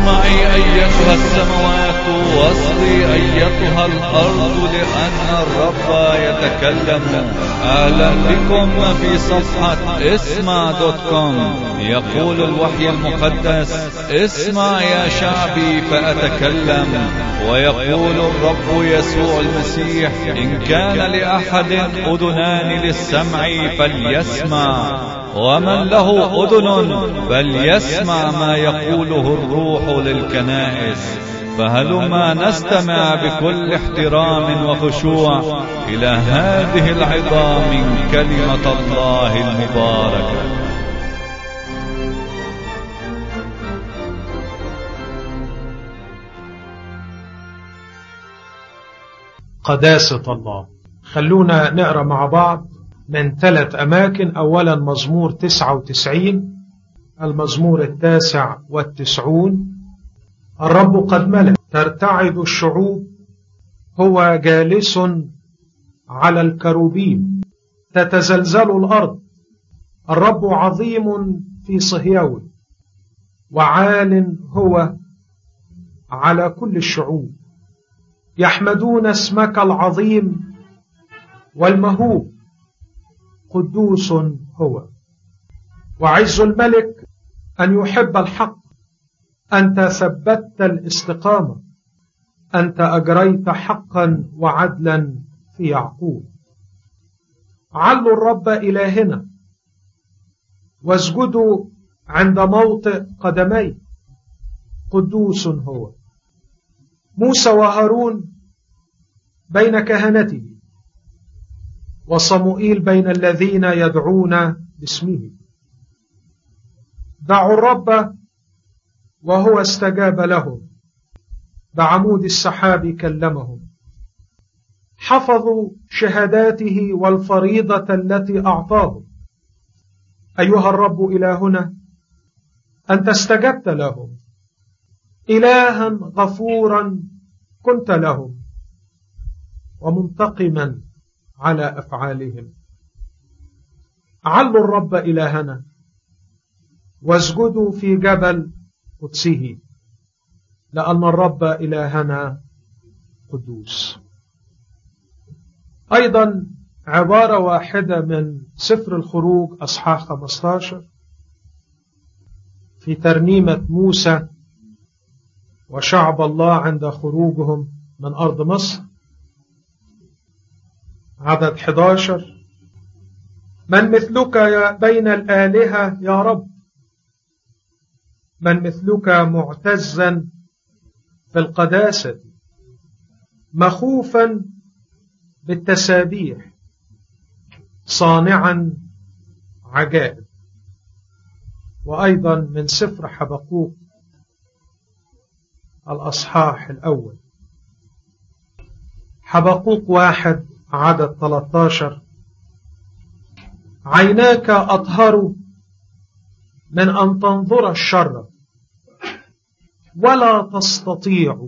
اسمعي أيتها السماوات واصغي أيتها الأرض لأن الرب يتكلم أهلا بكم في صفحة اسمع دوت كوم يقول الوحي المقدس اسمع يا شعبي فأتكلم ويقول الرب يسوع المسيح إن كان لأحد أذنان للسمع فليسمع ومن له أذن فليسمع ما يقوله الروح للكنائس فهلما نستمع بكل احترام وخشوع إلى هذه العظام من كلمة الله المباركة قداسة الله خلونا نقرأ مع بعض من ثلاث أماكن أولا مزمور تسعة وتسعين المزمور التاسع والتسعون الرب قد ملك ترتعد الشعوب هو جالس على الكروبيم تتزلزل الأرض الرب عظيم في صهيون وعال هو على كل الشعوب يحمدون اسمك العظيم والمهوب قدوس هو وعز الملك أن يحب الحق أنت ثبتت الاستقامة أنت أجريت حقا وعدلا في يعقوب علوا الرب إلهنا واسجدوا عند موطئ قدميه قدوس هو موسى وهارون بين كهنته وصموئيل بين الذين يدعون باسمه دعوا الرب وهو استجاب لهم بعمود السحاب كلمهم حفظوا شهاداته والفريضة التي أعطاهم أيها الرب إلهنا أنت استجبت لهم إلها غفورا كنت لهم ومنتقما على أفعالهم علوا الرب إلهنا واسجدوا في جبل قدسه لأن الرب إلهنا قدوس أيضا عبارة واحدة من سفر الخروج أصحاح 15 في ترنيمة موسى وشعب الله عند خروجهم من أرض مصر عدد 11 من مثلك بين الآلهة يا رب من مثلك معتزا في القداسة مخوفا بالتسابيح صانعا عجائب وأيضا من سفر حبقوق الأصحاح الأول حبقوق واحد عدد 13 عيناك أطهر من أن تنظر الشر ولا تستطيع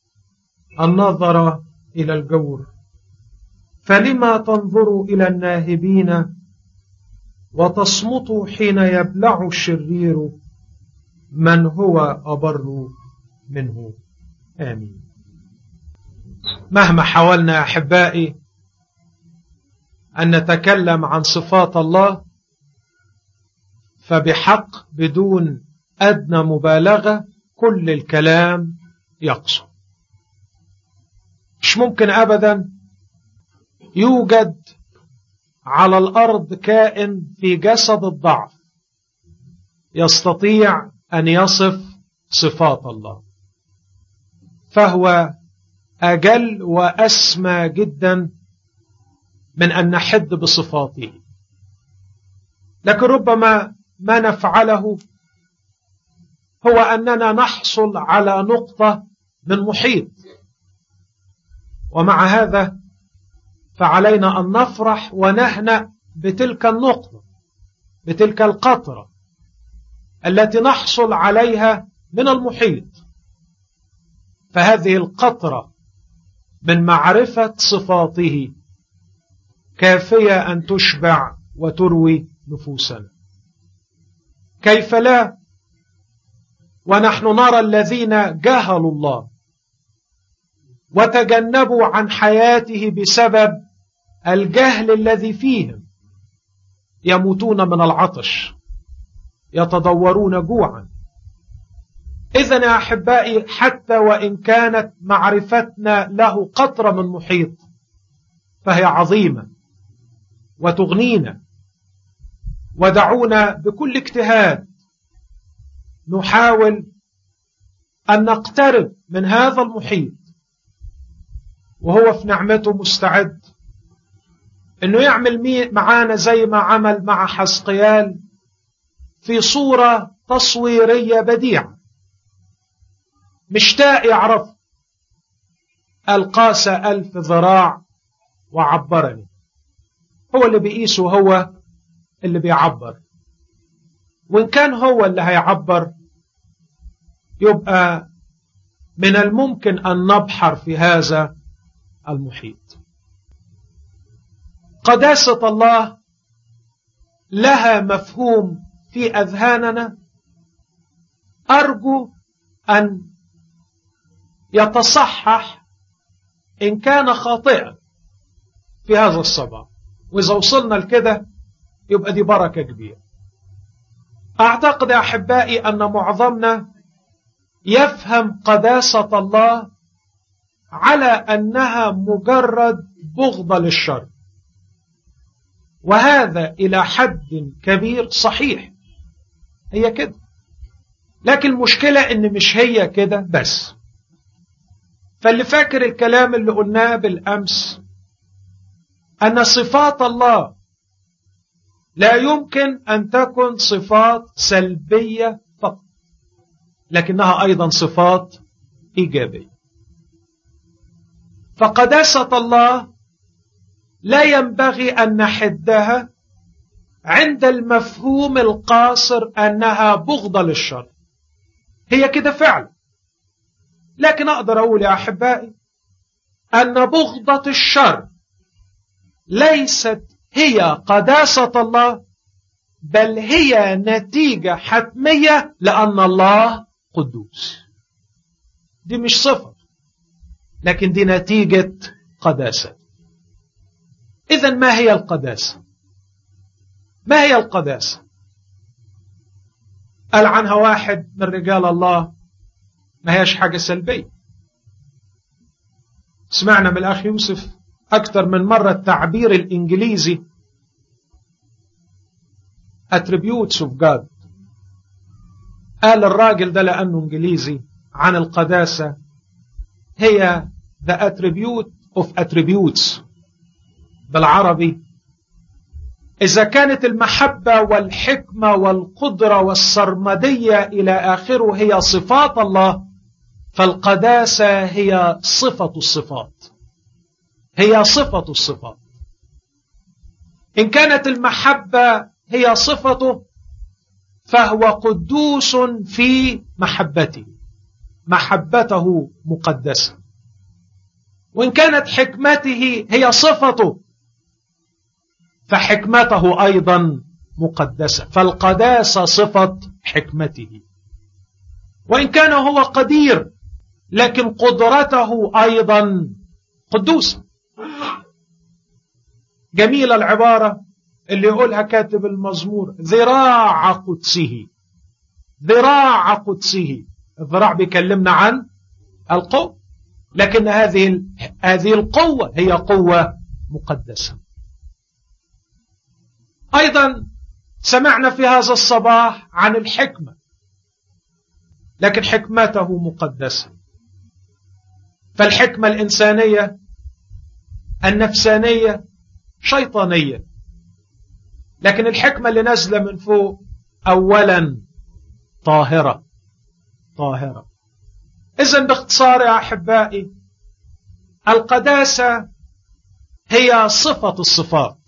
النظر إلى الجور فلما تنظر إلى الناهبين وتصمت حين يبلع الشرير من هو أبر منه آمين مهما حاولنا أحبائي أن نتكلم عن صفات الله فبحق بدون أدنى مبالغة كل الكلام يقصر مش ممكن أبدا يوجد على الأرض كائن في جسد الضعف يستطيع أن يصف صفات الله فهو أجل وأسمى جدا من أن نحد بصفاته لكن ربما ما نفعله هو أننا نحصل على نقطة من محيط ومع هذا فعلينا أن نفرح ونهنأ بتلك النقطة بتلك القطرة التي نحصل عليها من المحيط فهذه القطرة من معرفة صفاته كافية أن تشبع وتروي نفوسنا كيف لا ونحن نرى الذين جهلوا الله وتجنبوا عن حياته بسبب الجهل الذي فيهم يموتون من العطش يتضورون جوعا إذا يا أحبائي حتى وإن كانت معرفتنا له قطرة من محيط فهي عظيمة وتغنينا ودعونا بكل اجتهاد نحاول أن نقترب من هذا المحيط وهو في نعمته مستعد انه يعمل معانا زي ما عمل مع حسقيال في صورة تصويرية بديعة مشتاق يعرف القاس ألف ذراع وعبرني هو اللي بيقيسه هو اللي بيعبر وإن كان هو اللي هيعبر يبقى من الممكن أن نبحر في هذا المحيط قداسة الله لها مفهوم في أذهاننا أرجو أن يتصحح إن كان خاطئا في هذا الصباح وإذا وصلنا لكده يبقى دي بركة كبيرة أعتقد يا أحبائي أن معظمنا يفهم قداسة الله على أنها مجرد بغضة للشر وهذا إلى حد كبير صحيح هي كده لكن المشكلة إن مش هي كده بس فاللي فاكر الكلام اللي قلناه بالأمس أن صفات الله لا يمكن أن تكن صفات سلبية فقط لكنها أيضا صفات إيجابية فقداسة الله لا ينبغي أن نحدها عند المفهوم القاصر أنها بغضة للشر هي كده فعلا لكن أقدر أقول يا أحبائي أن بغضة الشر ليست هي قداسة الله بل هي نتيجة حتمية لأن الله قدوس دي مش صفة لكن دي نتيجة قداسة إذا ما هي القداسة ما هي القداسة قال عنها واحد من رجال الله ما هيش حاجة سلبية سمعنا من الأخ يوسف أكثر من مرة التعبير الإنجليزي attributes of God قال الراجل ده لأنه إنجليزي عن القداسة هي the attribute of attributes بالعربي إذا كانت المحبة والحكمة والقدرة والسرمدية إلى آخره هي صفات الله فالقداسة هي صفة الصفات هي صفة الصفات إن كانت المحبة هي صفته فهو قدوس في محبته محبته مقدسة وإن كانت حكمته هي صفته فحكمته أيضا مقدسة فالقداسة صفة حكمته وإن كان هو قدير لكن قدرته أيضا قدوسة جميلة العبارة اللي يقولها كاتب المزمور ذراع قدسه ذراع قدسه الذراع بيكلمنا عن القوة لكن هذه هذه القوة هي قوة مقدسة أيضا سمعنا في هذا الصباح عن الحكمة لكن حكمته مقدسة فالحكمة الإنسانية النفسانية شيطانية لكن الحكمة اللي نازلة من فوق أولا طاهرة طاهرة إذا باختصار يا أحبائي القداسة هي صفة الصفات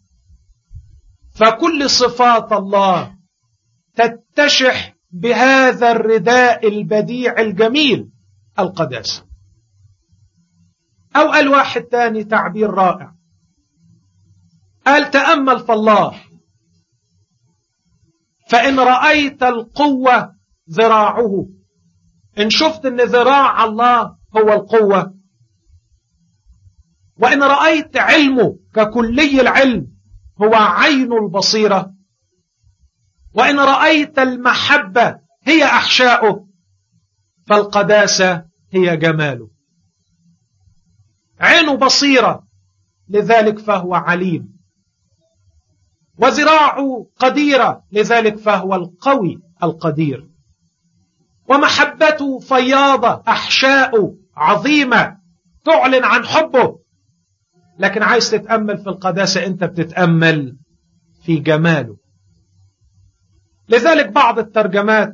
فكل صفات الله تتشح بهذا الرداء البديع الجميل القداسة أو قال واحد تاني تعبير رائع قال تأمل في الله فإن رأيت القوة ذراعه إن شفت أن ذراع الله هو القوة وإن رأيت علمه ككلي العلم هو عين البصيرة وإن رأيت المحبة هي أحشاؤه فالقداسة هي جماله عينه بصيرة لذلك فهو عليم وذراعه قديرة لذلك فهو القوي القدير ومحبته فياضة أحشاء عظيمة تعلن عن حبه لكن عايز تتأمل في القداسة أنت بتتأمل في جماله لذلك بعض الترجمات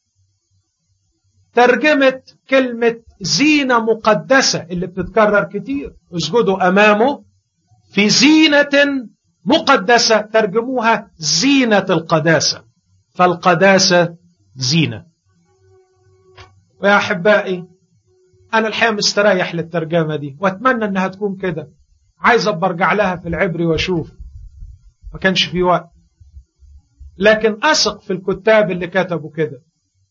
ترجمت كلمة زينة مقدسة اللي بتتكرر كتير اسجدوا أمامه في زينة مقدسة ترجموها زينة القداسة فالقداسة زينة ويا أحبائي أنا الحقيقة مستريح للترجمة دي وأتمنى أنها تكون كده عايز أبقى أرجع لها في العبري وأشوف ما كانش في وقت لكن أثق في الكتاب اللي كتبوا كده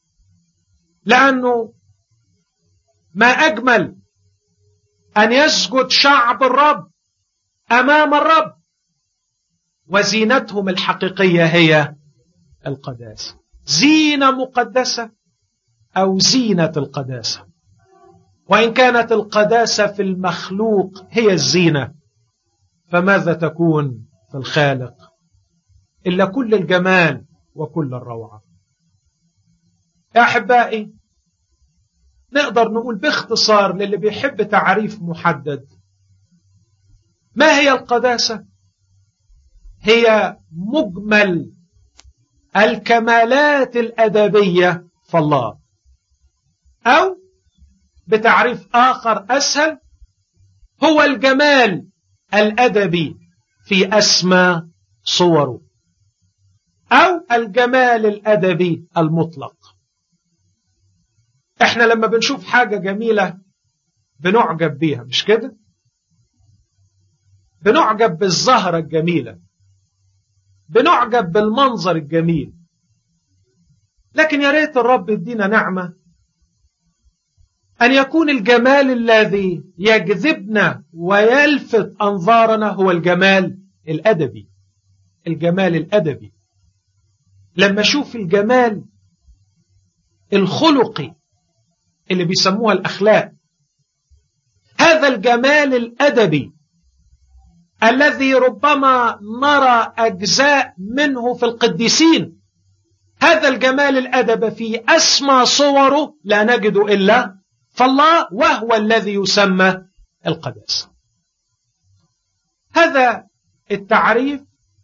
لأنه ما أجمل أن يسجد شعب الرب أمام الرب وزينتهم الحقيقية هي القداسة زينة مقدسة أو زينة القداسة وإن كانت القداسة في المخلوق هي الزينة فماذا تكون في الخالق إلا كل الجمال وكل الروعة يا أحبائي نقدر نقول باختصار للي بيحب تعريف محدد ما هي القداسة هي مجمل الكمالات الأدبية في الله أو بتعريف آخر أسهل هو الجمال الأدبي في أسمى صوره أو الجمال الأدبي المطلق احنا لما بنشوف حاجة جميلة بنعجب بيها مش كده بنعجب بالزهرة الجميلة بنعجب بالمنظر الجميل لكن يا ريت الرب يدينا نعمة أن يكون الجمال الذي يجذبنا ويلفت أنظارنا هو الجمال الأدبي الجمال الأدبي لما أشوف الجمال الخلقي اللي بيسموها الأخلاق هذا الجمال الأدبي الذي ربما نرى أجزاء منه في القديسين هذا الجمال الأدب في أسمى صوره لا نجد إلا فالله وهو الذي يسمى القداسة هذا التعريف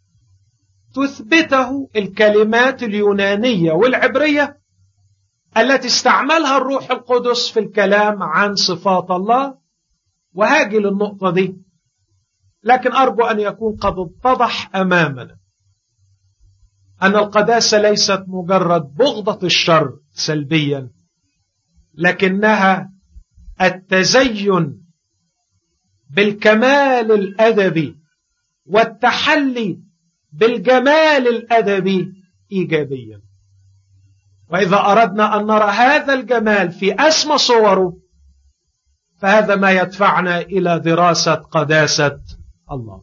تثبته الكلمات اليونانية والعبرية التي استعملها الروح القدس في الكلام عن صفات الله وهاجي للنقطة دي لكن أرجو أن يكون قد اتضح أمامنا أن القداسة ليست مجرد بغضة الشر سلبيا لكنها التزين بالكمال الأدبي والتحلي بالجمال الأدبي إيجابيا وإذا أردنا أن نرى هذا الجمال في أسمى صوره فهذا ما يدفعنا إلى دراسة قداسة الله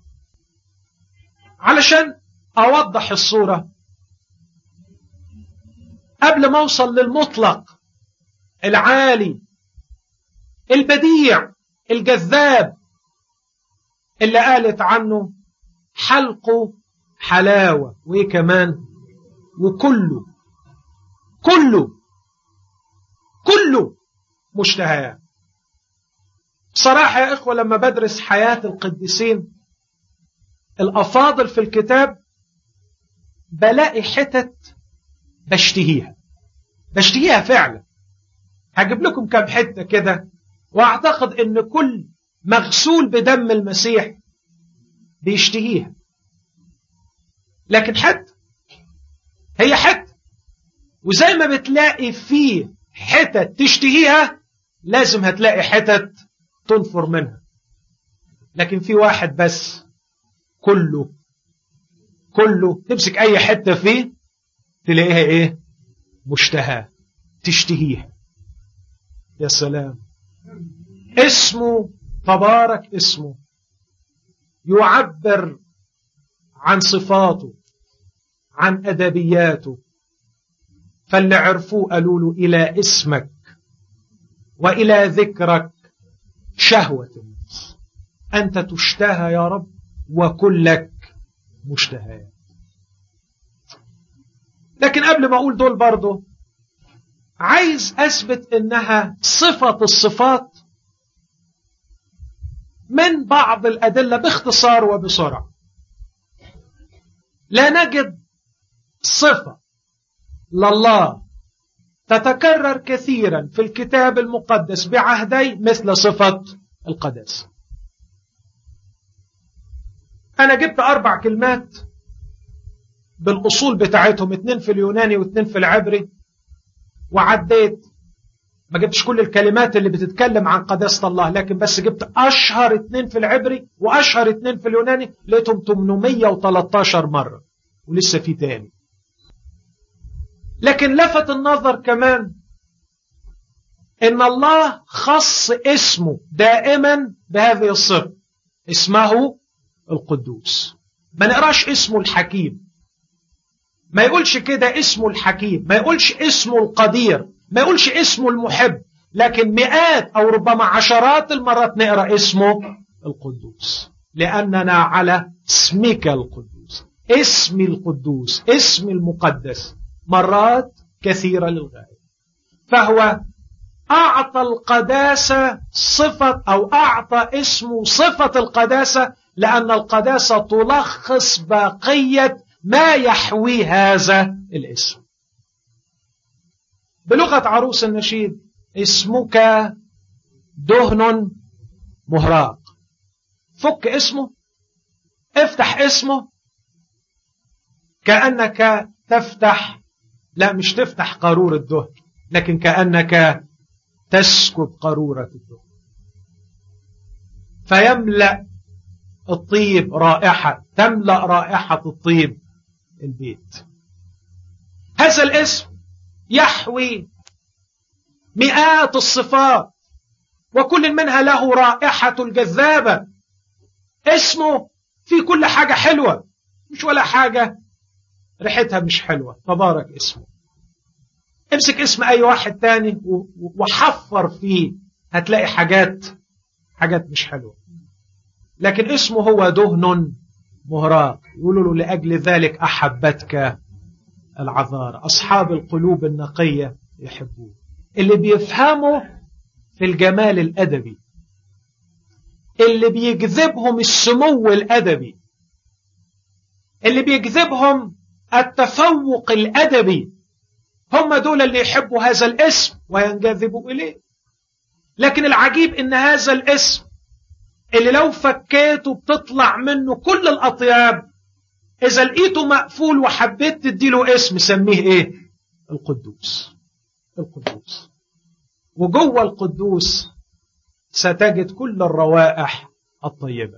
علشان أوضح الصورة قبل ما أوصل للمطلق العالي البديع الجذاب اللي قالت عنه حلقه حلاوة وإيه كمان وكله كله كله مشتهيات صراحة يا إخوة لما بدرس حياة القديسين الأفاضل في الكتاب بلاقي حتت بشتهيها بشتهيها فعلا هجيب لكم كم حتة كده واعتقد ان كل مغسول بدم المسيح بيشتهيها لكن حتة هي حتة وزي ما بتلاقي فيه حتت تشتهيها لازم هتلاقي حتت تنفر منها لكن في واحد بس كله كله تمسك اي حتة فيه تلاقيها ايه مشتهى تشتهيها يا سلام اسمه تبارك اسمه يعبر عن صفاته عن أدبياته فاللي عرفوه قالوا له إلى اسمك وإلى ذكرك شهوة النفس أنت تشتهى يا رب وكلك مشتهيات لكن قبل ما أقول دول برضه عايز أثبت إنها صفة الصفات من بعض الأدلة باختصار وبسرعة لا نجد صفة لله تتكرر كثيرا في الكتاب المقدس بعهدي مثل صفة القداسة أنا جبت أربع كلمات بالأصول بتاعتهم اتنين في اليوناني واتنين في العبري وعديت ما جبتش كل الكلمات اللي بتتكلم عن قداسة الله لكن بس جبت أشهر اتنين في العبري وأشهر اتنين في اليوناني لقيتهم 813 مرة ولسه في تاني لكن لفت النظر كمان ان الله خص اسمه دائما بهذه الصفة اسمه القدوس ما نقراش اسمه الحكيم ما يقولش كده اسمه الحكيم ما يقولش اسمه القدير ما يقولش اسمه المحب لكن مئات او ربما عشرات المرات نقرا اسمه القدوس لاننا على اسمك القدوس اسم القدوس اسم المقدس مرات كثيرة للغاية فهو أعطى القداسة صفة أو أعطى اسمه صفة القداسة لأن القداسة تلخص بقية ما يحوي هذا الاسم بلغة عروس النشيد اسمك دهن مهراق فك اسمه افتح اسمه كأنك تفتح لا مش تفتح قارورة دهن لكن كأنك تسكب قارورة الدهن فيملأ الطيب رائحة تملأ رائحة الطيب البيت هذا الاسم يحوي مئات الصفات وكل منها له رائحة الجذابة اسمه في كل حاجة حلوة مش ولا حاجة ريحتها مش حلوة تبارك اسمه امسك اسم اي واحد تاني وحفر فيه هتلاقي حاجات حاجات مش حلوة لكن اسمه هو دهن مهراق يقولوا له لأجل ذلك أحبتك العذار أصحاب القلوب النقية يحبوه اللي بيفهموا في الجمال الأدبي اللي بيجذبهم السمو الأدبي اللي بيجذبهم التفوق الأدبي هم دول اللي يحبوا هذا الاسم وينجذبوا إليه لكن العجيب إن هذا الاسم اللي لو فكيته بتطلع منه كل الأطياب إذا لقيته مقفول وحبيت تديله اسم سميه إيه القدوس القدوس وجوه القدوس ستجد كل الروائح الطيبة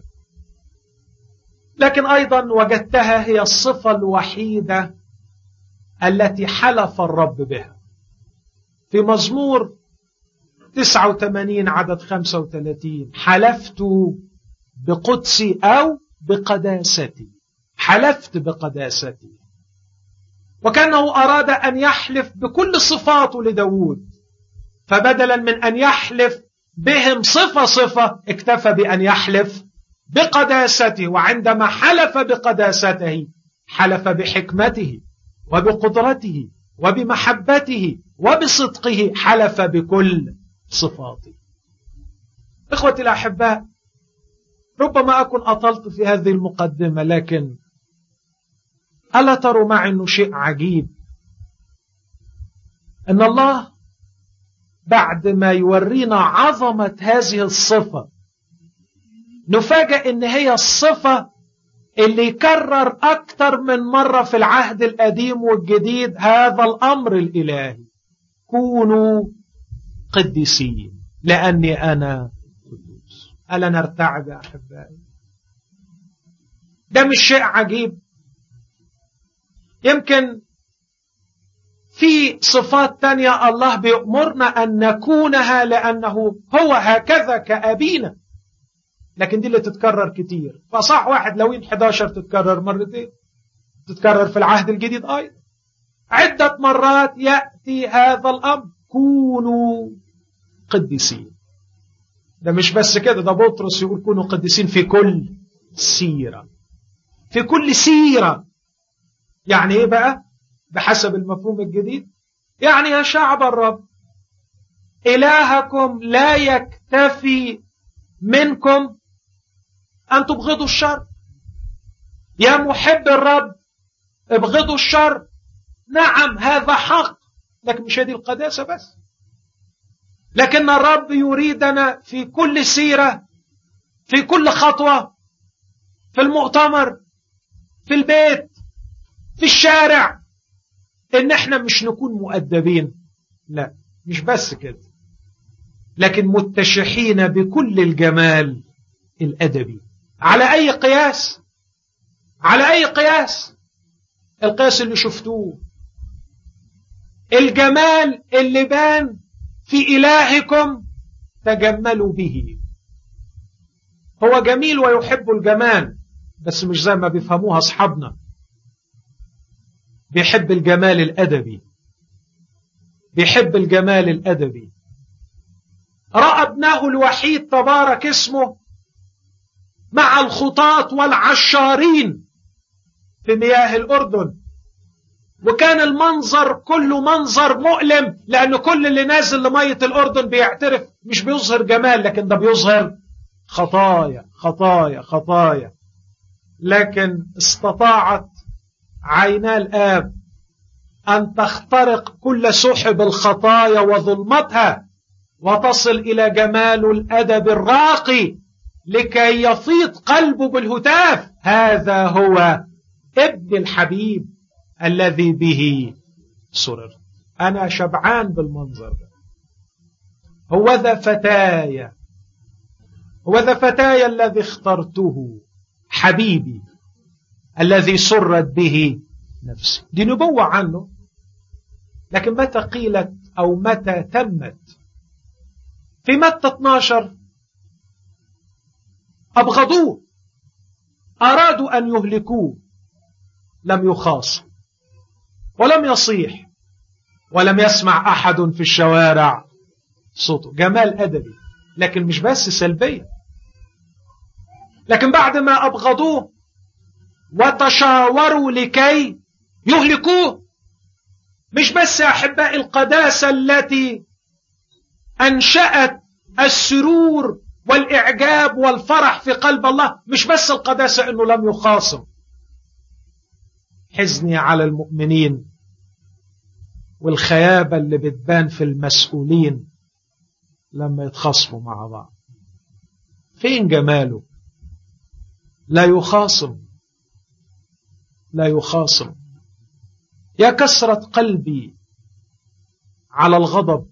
لكن أيضا وجدتها هي الصفة الوحيدة التي حلف الرب بها في مزمور 89 عدد 35 حلفت بقدسي أو بقداستي حلفت بقداستي وكأنه أراد أن يحلف بكل صفاته لداود فبدلا من أن يحلف بهم صفة صفة اكتفى بأن يحلف بقداسته وعندما حلف بقداسته حلف بحكمته وبقدرته وبمحبته وبصدقه حلف بكل صفاته إخوتي الأحباء ربما أكون أطلت في هذه المقدمة لكن ألا تروا معي أنه شيء عجيب أن الله بعد ما يورينا عظمة هذه الصفة نفاجأ أن هي الصفة اللي يكرر أكثر من مرة في العهد القديم والجديد هذا الأمر الإلهي كونوا قديسين لأني أنا قدوس ألا نرتعب يا أحبائي ده مش شيء عجيب يمكن في صفات تانية الله بيأمرنا أن نكونها لأنه هو هكذا كأبينا لكن دي اللي تتكرر كتير فصح واحد لوين 11 تتكرر مرتين تتكرر في العهد الجديد أيضا عدة مرات يأتي هذا الأمر كونوا قديسين ده مش بس كده ده بطرس يقول كونوا قديسين في كل سيرة في كل سيرة يعني ايه بقى بحسب المفهوم الجديد يعني يا شعب الرب إلهكم لا يكتفي منكم أن تبغضوا الشر يا محب الرب ابغضوا الشر نعم هذا حق لكن مش هذه القداسة بس لكن الرب يريدنا في كل سيرة في كل خطوة في المؤتمر في البيت في الشارع ان احنا مش نكون مؤدبين لا مش بس كده لكن متشحين بكل الجمال الادبي على اي قياس على اي قياس القياس اللي شفتوه الجمال اللي بان في إلهكم تجملوا به هو جميل ويحب الجمال بس مش زي ما بيفهموها أصحابنا بيحب الجمال الأدبي بيحب الجمال الأدبي رأى ابنه الوحيد تبارك اسمه مع الخطاة والعشارين في مياه الأردن وكان المنظر كله منظر مؤلم لأن كل اللي نازل لمية الأردن بيعترف مش بيظهر جمال لكن ده بيظهر خطايا خطايا خطايا لكن استطاعت عينا الآب أن تخترق كل سحب الخطايا وظلمتها وتصل إلى جمال الأدب الراقي لكي يفيض قلبه بالهتاف هذا هو ابن الحبيب الذي به سررت أنا شبعان بالمنظر ده هو ذا فتايا هو ذا فتايا الذي اخترته حبيبي الذي سرت به نفسي دي نبوة عنه لكن متى قيلت أو متى تمت في متى 12 أبغضوه أرادوا أن يهلكوه لم يخاصم ولم يصيح ولم يسمع أحد في الشوارع صوته جمال أدبي لكن مش بس سلبية لكن بعد ما أبغضوه وتشاوروا لكي يهلكوه مش بس يا أحباء القداسة التي أنشأت السرور والإعجاب والفرح في قلب الله مش بس القداسة أنه لم يخاصم حزني على المؤمنين والخيابة اللي بتبان في المسؤولين لما يتخاصموا مع بعض فين جماله لا يخاصم لا يخاصم يا كسرة قلبي على الغضب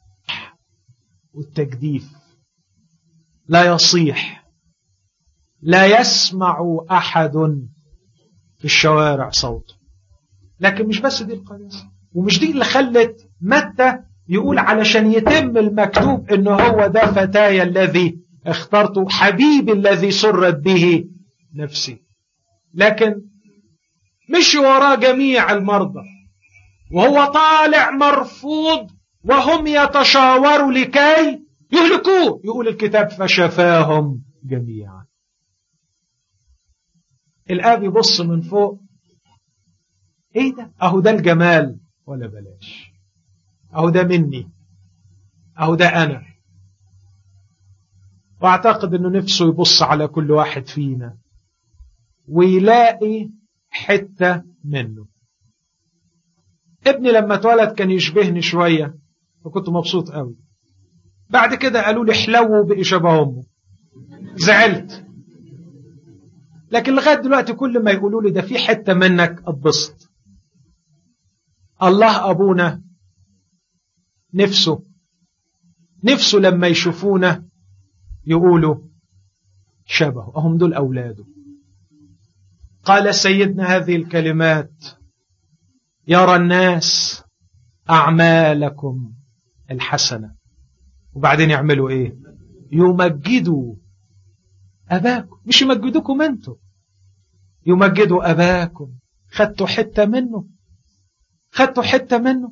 والتجديف لا يصيح لا يسمع أحد في الشوارع صوته لكن مش بس دي القداسة ومش دي اللي خلت متى يقول علشان يتم المكتوب انه هو ده فتاي الذي اخترته حبيبي الذي سرت به نفسي لكن مشي وراه جميع المرضى وهو طالع مرفوض وهم يتشاوروا لكي يهلكوه يقول الكتاب فشفاهم جميعا الآب يبص من فوق ايه ده اهو ده الجمال ولا بلاش اهو ده مني اهو ده انا واعتقد انه نفسه يبص على كل واحد فينا ويلاقي حتة منه ابني لما اتولد كان يشبهني شوية فكنت مبسوط قوي بعد كده قالوا لي حلو بقي شبه امه زعلت لكن لغايه دلوقتي كل ما يقولوا لي ده في حته منك اتبسط الله ابونا نفسه نفسه لما يشوفونا يقولوا شبهه أهم دول أولاده قال سيدنا هذه الكلمات يرى الناس أعمالكم الحسنة وبعدين يعملوا إيه يمجدوا أباكم مش يمجدوكم أنتم يمجدوا أباكم خدتوا حتة منه خدتوا حتة منه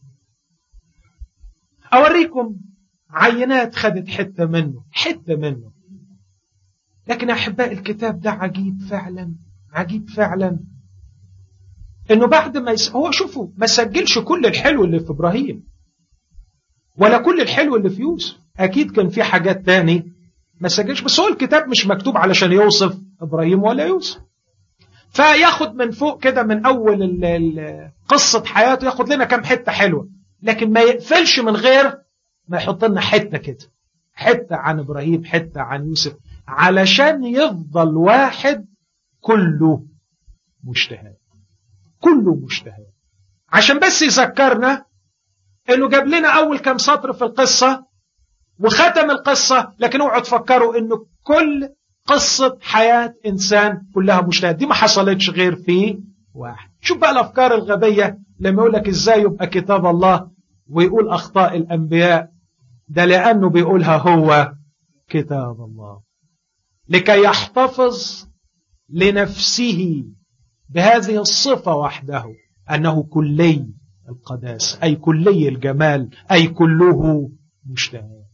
أوريكم عينات خدت حتة منه حتة منه لكن أحباء الكتاب ده عجيب فعلا عجيب فعلا انه بعد ما يس... هو شوفوا ما سجلش كل الحلو اللي في ابراهيم ولا كل الحلو اللي في يوسف اكيد كان في حاجات تاني ما سجلش بس هو الكتاب مش مكتوب علشان يوصف ابراهيم ولا يوسف فياخد من فوق كده من اول ال... ال... قصه حياته ياخد لنا كام حته حلوه لكن ما يقفلش من غير ما يحط لنا حته كده حته عن ابراهيم حته عن يوسف علشان يفضل واحد كله مجتهد كله مجتهد عشان بس يذكرنا انه جاب لنا اول كام سطر في القصة وختم القصة لكن اوعوا تفكروا انه كل قصة حياة انسان كلها مجتهد دي ما حصلتش غير في واحد شوف بقى الافكار الغبية لما يقول لك ازاي يبقى كتاب الله ويقول اخطاء الانبياء ده لانه بيقولها هو كتاب الله لكي يحتفظ لنفسه بهذه الصفة وحده أنه كلي القداسة أي كلي الجمال أي كله مجتهد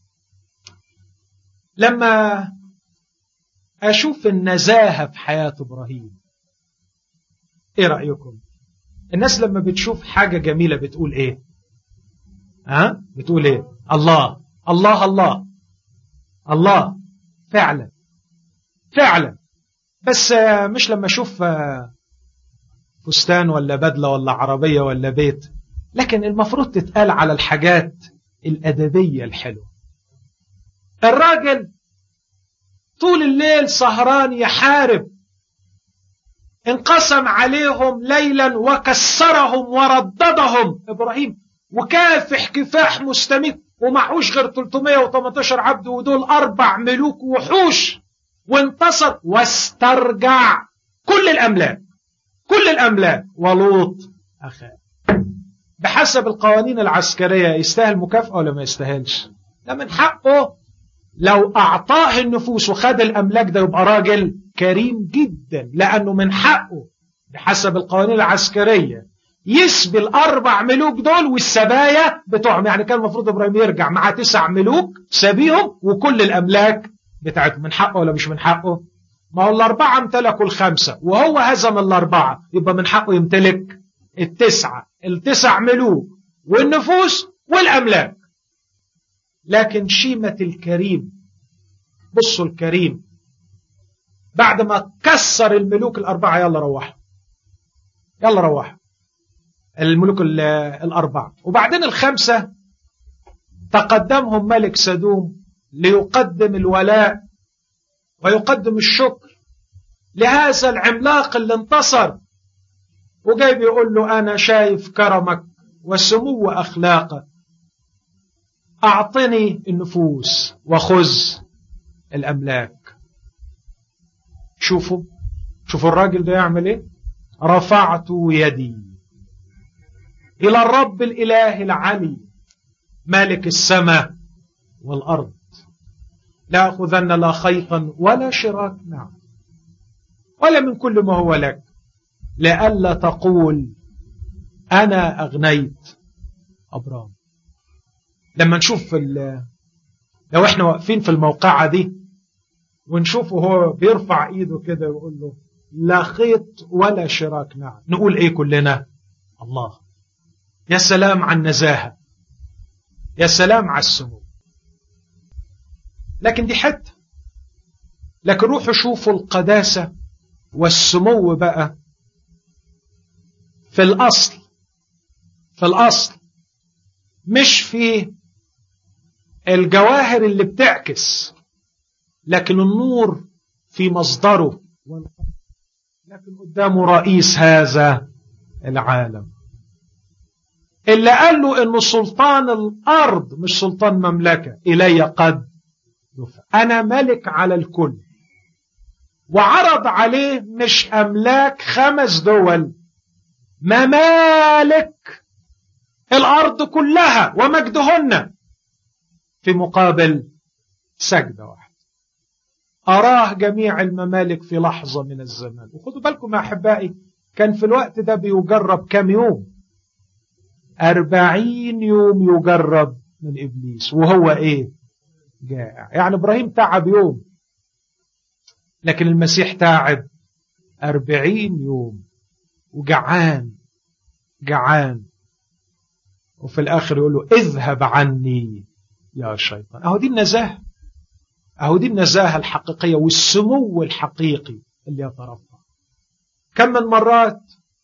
لما أشوف النزاهة في حياة إبراهيم إيه رأيكم الناس لما بتشوف حاجة جميلة بتقول إيه ها بتقول إيه الله الله الله الله فعلا فعلا بس مش لما اشوف فستان ولا بدلة ولا عربية ولا بيت لكن المفروض تتقال على الحاجات الأدبية الحلوة الراجل طول الليل سهران يحارب انقسم عليهم ليلا وكسرهم ورددهم إبراهيم وكافح كفاح مستميت ومعهوش غير 318 عبد ودول أربع ملوك وحوش وانتصر واسترجع كل الأملاك كل الأملاك ولوط أخاه بحسب القوانين العسكرية يستاهل مكافأة ولا ما يستاهلش ده من حقه لو أعطاه النفوس وخد الأملاك ده يبقى راجل كريم جدا لأنه من حقه بحسب القوانين العسكرية يسبي الأربع ملوك دول والسبايا بتوعهم يعني كان المفروض إبراهيم يرجع مع تسع ملوك سبيهم وكل الأملاك بتاعته من حقه ولا مش من حقه ما هو الأربعة امتلكوا الخمسة وهو هزم الأربعة يبقى من حقه يمتلك التسعة التسع ملوك والنفوس والأملاك لكن شيمة الكريم بصوا الكريم بعد ما كسر الملوك الأربعة يلا روح يلا روح الملوك الأربعة وبعدين الخمسة تقدمهم ملك سدوم ليقدم الولاء ويقدم الشكر لهذا العملاق اللي انتصر وجاي بيقول له أنا شايف كرمك وسمو أخلاقك أعطني النفوس وخذ الأملاك شوفوا شوفوا الراجل ده يعمل ايه رفعت يدي إلى الرب الإله العلي مالك السماء والأرض لا أخذن لا خيطا ولا شراك نعم ولا من كل ما هو لك لئلا تقول أنا أغنيت أبرام لما نشوف لو احنا واقفين في الموقعة دي ونشوفه هو بيرفع ايده كده ويقول له لا خيط ولا شراك نعم نقول ايه كلنا الله يا سلام على النزاهة يا سلام على السمو لكن دي حتة لكن روحوا شوفوا القداسة والسمو بقى في الأصل في الأصل مش في الجواهر اللي بتعكس لكن النور في مصدره لكن قدامه رئيس هذا العالم اللي قال له ان سلطان الارض مش سلطان مملكة الي قد دفع انا ملك على الكل وعرض عليه مش املاك خمس دول ممالك الأرض كلها ومجدهن في مقابل سجدة واحدة أراه جميع الممالك في لحظة من الزمان وخدوا بالكم يا أحبائي كان في الوقت ده بيجرب كم يوم أربعين يوم يجرب من إبليس وهو إيه جائع يعني إبراهيم تعب يوم لكن المسيح تعب أربعين يوم وجعان جعان وفي الآخر يقول له اذهب عني يا شيطان أهو دي النزاهة أهو دي النزاهة الحقيقية والسمو الحقيقي اللي يترفع كم من مرات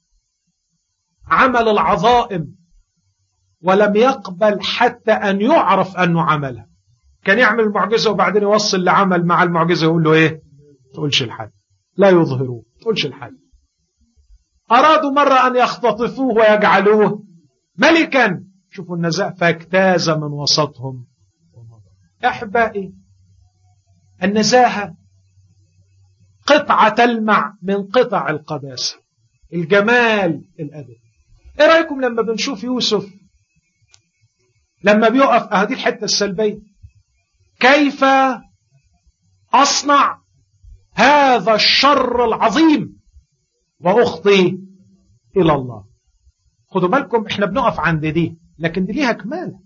عمل العظائم ولم يقبل حتى أن يعرف أنه عملها كان يعمل المعجزة وبعدين يوصل لعمل مع المعجزة يقول له إيه تقولش الحد لا يظهروه تقولش الحد أرادوا مرة أن يختطفوه ويجعلوه ملكا شوفوا النزاع فاجتاز من وسطهم أحبائي النزاهة قطعة تلمع من قطع القداسة الجمال الأدب ايه رأيكم لما بنشوف يوسف لما بيقف هذه الحتة السلبية كيف أصنع هذا الشر العظيم وأخطي إلى الله خدوا بالكم احنا بنقف عند دي لكن دي ليها كمال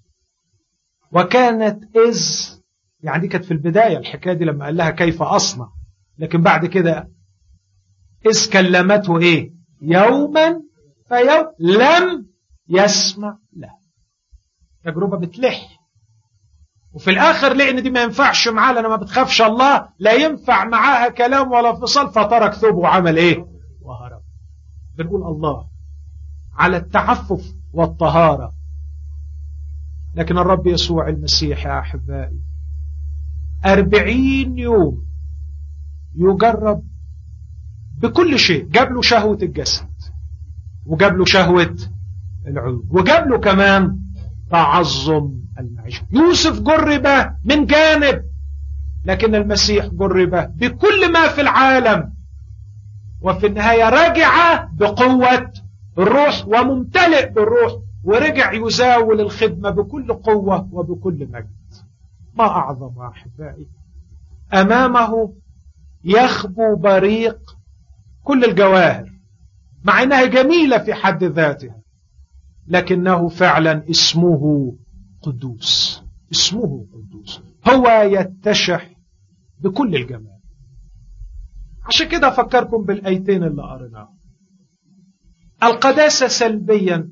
وكانت إذ يعني دي كانت في البداية الحكاية دي لما قال لها كيف أصنع لكن بعد كده إذ كلمته إيه يوما فيوم لم يسمع له تجربة بتلح وفي الآخر لأن دي ما ينفعش معاه لأنه ما بتخافش الله لا ينفع معاها كلام ولا فصل فترك ثوبه وعمل إيه وهرب بنقول الله على التعفف والطهارة لكن الرب يسوع المسيح يا أحبائي أربعين يوم يجرب بكل شيء جاب له شهوة الجسد وجاب له شهوة العود وجاب له كمان تعظم المعيشة يوسف جرب من جانب لكن المسيح جرب بكل ما في العالم وفي النهاية رجع بقوة الروح وممتلئ بالروح ورجع يزاول الخدمة بكل قوة وبكل مجد ما أعظم أحبائي أمامه يخبو بريق كل الجواهر مع أنها جميلة في حد ذاتها لكنه فعلا اسمه قدوس اسمه قدوس هو يتشح بكل الجمال عشان كده أفكركم بالأيتين اللي قريناهم القداسة سلبيا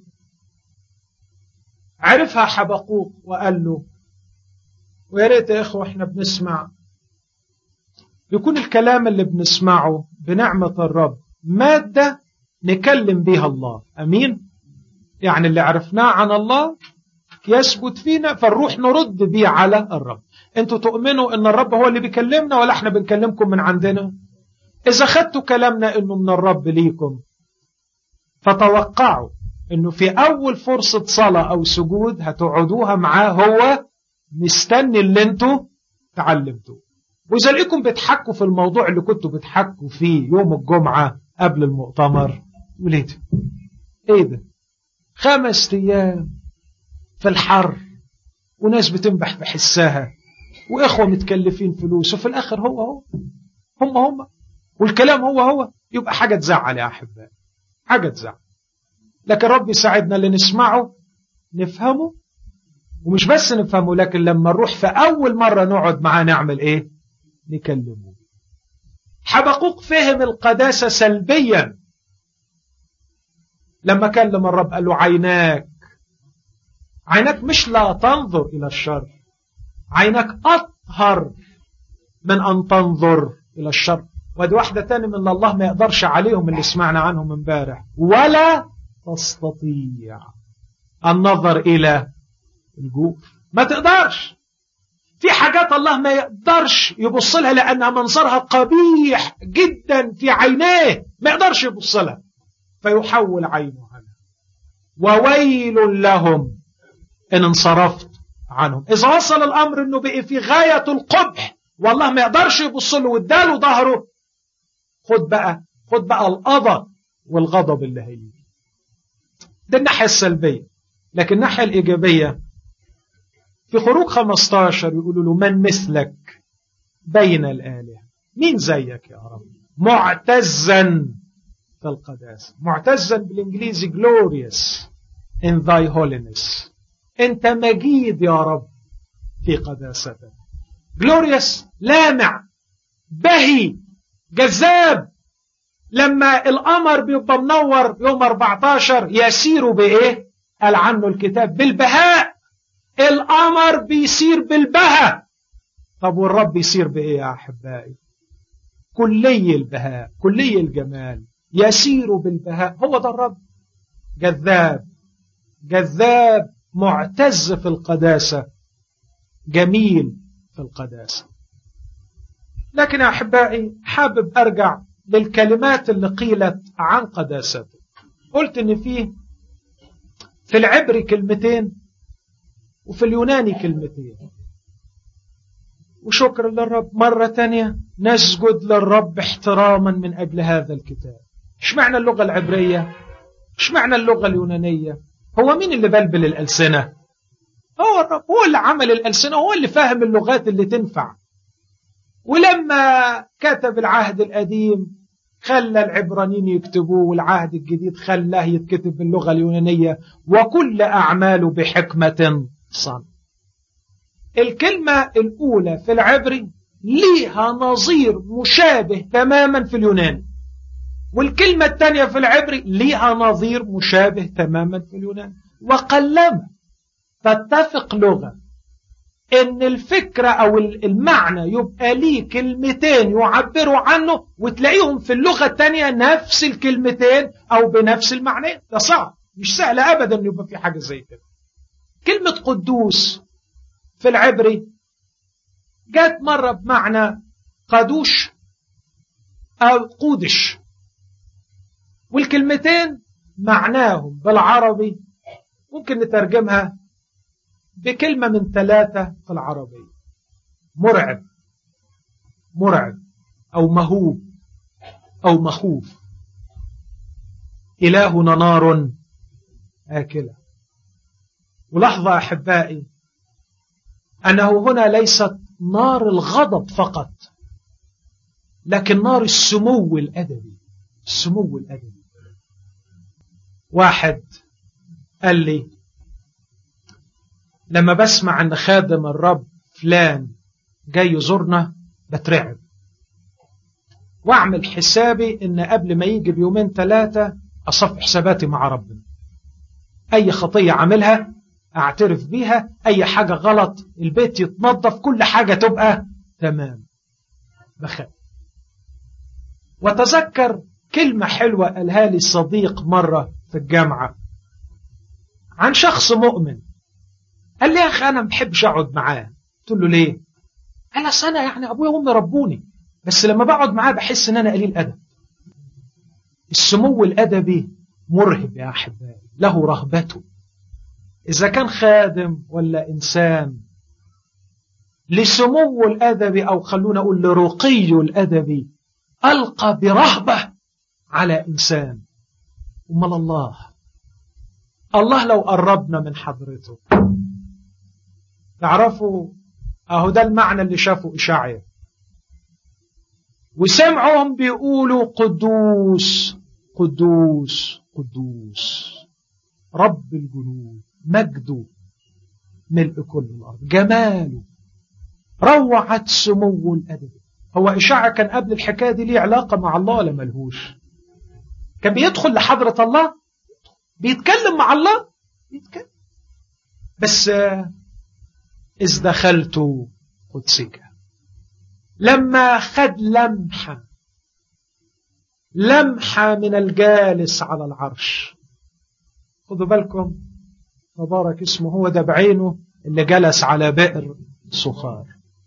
عرفها حبقوق وقال له ويا ريت يا اخوه احنا بنسمع يكون الكلام اللي بنسمعه بنعمة الرب مادة نكلم بيها الله امين يعني اللي عرفناه عن الله يثبت فينا فنروح نرد بيه على الرب انتوا تؤمنوا ان الرب هو اللي بيكلمنا ولا احنا بنكلمكم من عندنا اذا خدتوا كلامنا انه من الرب ليكم فتوقعوا انه في اول فرصة صلاة او سجود هتقعدوها معاه هو مستني اللي انتوا تعلمتوه واذا لقيكم بتحكوا في الموضوع اللي كنتوا بتحكوا فيه يوم الجمعة قبل المؤتمر وليه ده ايه ده خمس ايام في الحر وناس بتنبح في حسها واخوة متكلفين فلوس وفي الاخر هو هو هم هم والكلام هو هو يبقى حاجة تزعل يا احبائي حاجة تزعل لكن رب يساعدنا اللي نسمعه نفهمه ومش بس نفهمه لكن لما نروح في أول مرة نقعد معاه نعمل إيه نكلمه حبقوق فهم القداسة سلبيا لما كلم الرب قال له عيناك عيناك مش لا تنظر إلى الشر عيناك أطهر من أن تنظر إلى الشر ودي واحدة تاني من الله ما يقدرش عليهم اللي سمعنا عنهم امبارح ولا تستطيع النظر إلى الجوف ما تقدرش في حاجات الله ما يقدرش يبص لها لأنها منظرها قبيح جدا في عينيه ما يقدرش يبص لها فيحول عينه عنها وويل لهم إن انصرفت عنهم إذا وصل الأمر أنه بقي في غاية القبح والله ما يقدرش يبص له واداله ظهره خد بقى خد بقى القضى والغضب اللي هيجي ده الناحية السلبية لكن الناحية الإيجابية في خروج 15 يقولوا له من مثلك بين الآلهة مين زيك يا رب معتزا في القداسة معتزا بالإنجليزي glorious in thy holiness أنت مجيد يا رب في قداستك glorious لامع بهي جذاب لما القمر بيبقى منور يوم 14 يسير بايه قال عنه الكتاب بالبهاء القمر بيسير بالبهاء طب والرب يسير بايه يا احبائي كلي البهاء كلي الجمال يسير بالبهاء هو ده الرب جذاب جذاب معتز في القداسة جميل في القداسة لكن يا أحبائي حابب أرجع للكلمات اللي قيلت عن قداسته قلت ان فيه في العبري كلمتين وفي اليوناني كلمتين وشكرا للرب مرة تانية نسجد للرب احتراما من أجل هذا الكتاب ايش معنى اللغة العبرية ايش معنى اللغة اليونانية هو مين اللي بلبل الألسنة هو الرب هو اللي عمل الألسنة هو اللي فاهم اللغات اللي تنفع ولما كتب العهد القديم خلى العبرانيين يكتبوه والعهد الجديد خلاه يتكتب باللغة اليونانية وكل أعماله بحكمة صن الكلمة الأولى في العبري ليها نظير مشابه تماما في اليوناني والكلمة الثانية في العبري ليها نظير مشابه تماما في اليوناني وقلما تتفق لغة ان الفكرة او المعنى يبقى ليه كلمتين يعبروا عنه وتلاقيهم في اللغة التانية نفس الكلمتين او بنفس المعنى ده صعب مش سهل ابدا يبقى في حاجة زي كده كلمة قدوس في العبري جات مرة بمعنى قدوش او قودش والكلمتين معناهم بالعربي ممكن نترجمها بكلمة من ثلاثة في العربية مرعب مرعب أو مهوب أو مخوف إلهنا نار آكلة ولاحظة أحبائي أنه هنا ليست نار الغضب فقط لكن نار السمو الأدبي السمو الأدبي واحد قال لي لما بسمع ان خادم الرب فلان جاي يزورنا بترعب واعمل حسابي ان قبل ما يجي بيومين ثلاثة اصف حساباتي مع ربنا اي خطية عاملها اعترف بيها اي حاجة غلط البيت يتنظف كل حاجة تبقى تمام بخاف وتذكر كلمة حلوة قالها لي صديق مرة في الجامعة عن شخص مؤمن قال لي يا اخي انا ما بحبش اقعد معاه قلت له ليه قال اصل انا يعني ابويا وامي ربوني بس لما بقعد معاه بحس ان انا قليل ادب السمو الادبي مرهب يا احبائي له رهبته اذا كان خادم ولا انسان لسمو الادبي او خلونا اقول لرقي الادبي القى برهبه على انسان امال الله الله لو قربنا من حضرته تعرفوا اهو ده المعنى اللي شافه إشاعية وسمعهم بيقولوا قدوس قدوس قدوس رب الجنود مجده ملء كل الأرض جماله روعة سمو الأدب هو إشاعة كان قبل الحكاية دي ليه علاقة مع الله ولا ملهوش كان بيدخل لحضرة الله بيتكلم مع الله بيتكلم بس إذ دخلت قدسك لما خد لمحة لمحة من الجالس على العرش خذوا بالكم تبارك اسمه هو ده بعينه اللي جلس على بئر صخار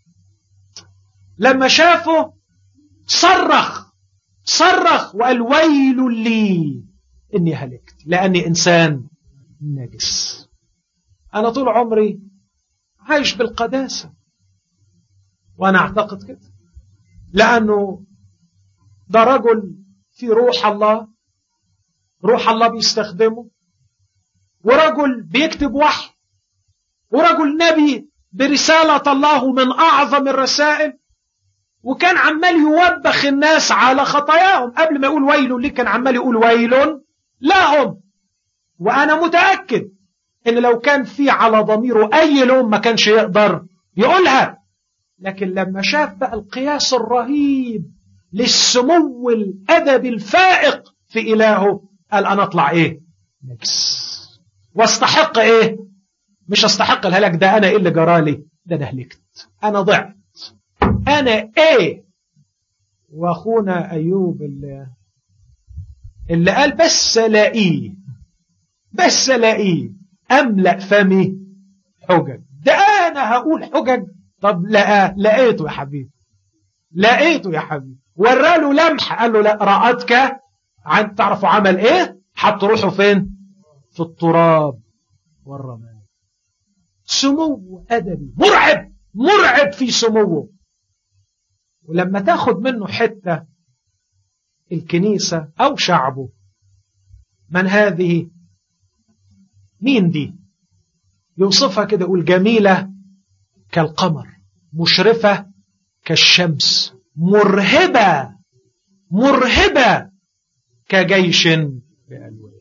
لما شافه صرخ صرخ وقال ويل لي إني هلكت لأني إنسان نجس أنا طول عمري عايش بالقداسة وأنا أعتقد كده لأنه ده رجل في روح الله روح الله بيستخدمه ورجل بيكتب وحي ورجل نبي برسالة الله من أعظم الرسائل وكان عمال يوبخ الناس على خطاياهم قبل ما يقول ويل ليه كان عمال يقول ويل لهم وأنا متأكد إن لو كان في على ضميره أي لوم ما كانش يقدر يقولها لكن لما شاف بقى القياس الرهيب للسمو الأدبي الفائق في إلهه قال أنا أطلع إيه نجس واستحق إيه مش استحق الهلاك ده أنا إيه اللي جرالي ده أنا هلكت أنا ضعت أنا إيه وأخونا أيوب اللي, اللي قال بس لاقيه بس لاقيه أملأ فمي حجج ده أنا هقول حجج طب لقى لقيته يا حبيبي لقيته يا حبيبي وراله لمح قال له لا رأتك عن تعرفوا عمل ايه حط روحه فين في التراب والرمال سمو أدبي مرعب مرعب في سموه ولما تاخد منه حتة الكنيسة أو شعبه من هذه مين دي يوصفها كده يقول جميلة كالقمر مشرفة كالشمس مرهبة مرهبة كجيش بألوان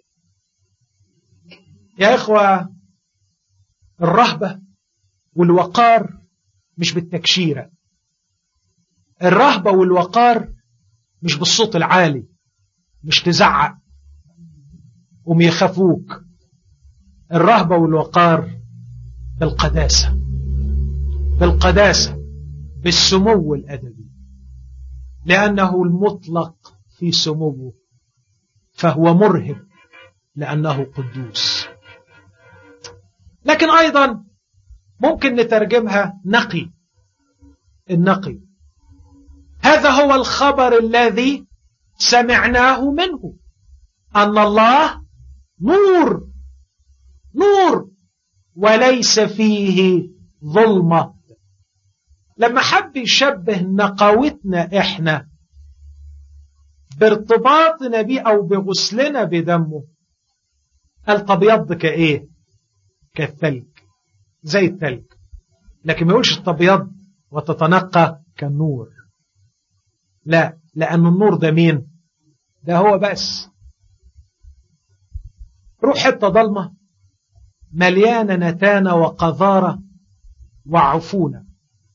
يا إخوة الرهبة والوقار مش بالتكشيرة الرهبة والوقار مش بالصوت العالي مش تزعق وم يخافوك الرهبة والوقار بالقداسة بالقداسة بالسمو الأدبي لأنه المطلق في سموه فهو مرهب لأنه قدوس لكن أيضا ممكن نترجمها نقي النقي هذا هو الخبر الذي سمعناه منه أن الله نور نور وليس فيه ظلمة لما حب يشبه نقاوتنا احنا بارتباطنا بيه او بغسلنا بدمه قال تبيض كايه كالثلج زي الثلج لكن ما يقولش تبيض وتتنقى كالنور لا لأن النور ده مين ده هو بس روح حتة ضلمة مليانة نتانة وقذارة وعفونة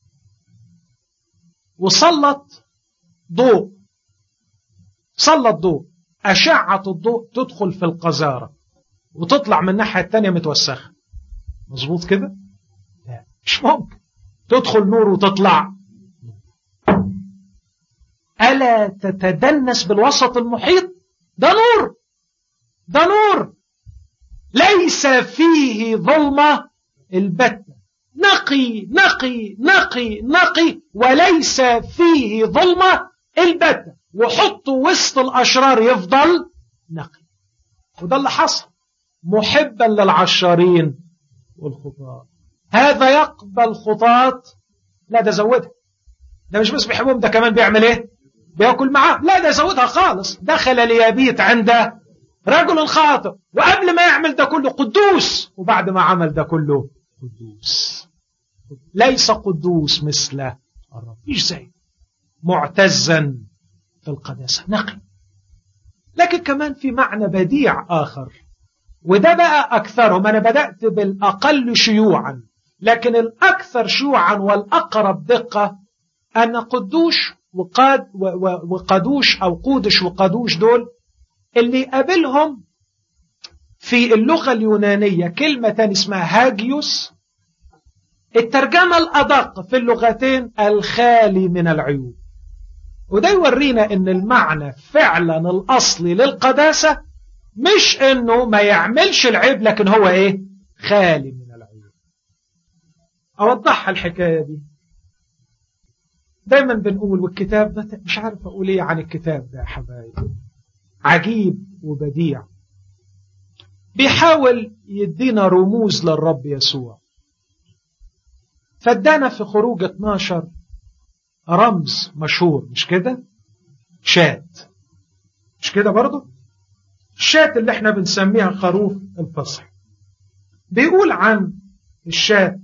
وسلط ضوء سلط ضوء أشعة الضوء تدخل في القذارة وتطلع من الناحية التانية متوسخة مظبوط كده؟ لا مش ممكن تدخل نور وتطلع ألا تتدنس بالوسط المحيط ده نور ده نور ليس فيه ظلمة البتة نقي نقي نقي نقي وليس فيه ظلمة البتة وحطه وسط الأشرار يفضل نقي وده اللي حصل محبا للعشارين والخطاة هذا يقبل خطاة لا ده زودها ده مش بس بيحبهم ده كمان بيعمل ايه بياكل معاه لا ده زودها خالص دخل ليبيت عند رجل خاطئ وقبل ما يعمل ده كله قدوس وبعد ما عمل ده كله قدوس ليس قدوس مثل الرب مش زي معتزا في القداسة نقي لكن كمان في معنى بديع آخر وده بقى أكثرهم أنا بدأت بالأقل شيوعا لكن الأكثر شيوعا والأقرب دقة أن قدوش وقاد وقدوش أو قودش وقدوش دول اللي قابلهم في اللغة اليونانية كلمة تاني اسمها هاجيوس الترجمة الأدق في اللغتين الخالي من العيوب وده يورينا ان المعنى فعلا الأصلي للقداسة مش انه ما يعملش العيب لكن هو ايه خالي من العيوب اوضحها الحكاية دي دايما بنقول والكتاب ده مش عارف اقول ايه عن الكتاب ده يا حبايبي عجيب وبديع بيحاول يدينا رموز للرب يسوع فادانا في خروج 12 رمز مشهور مش كده شات مش كده برضه الشات اللي احنا بنسميها خروف الفصح بيقول عن الشاة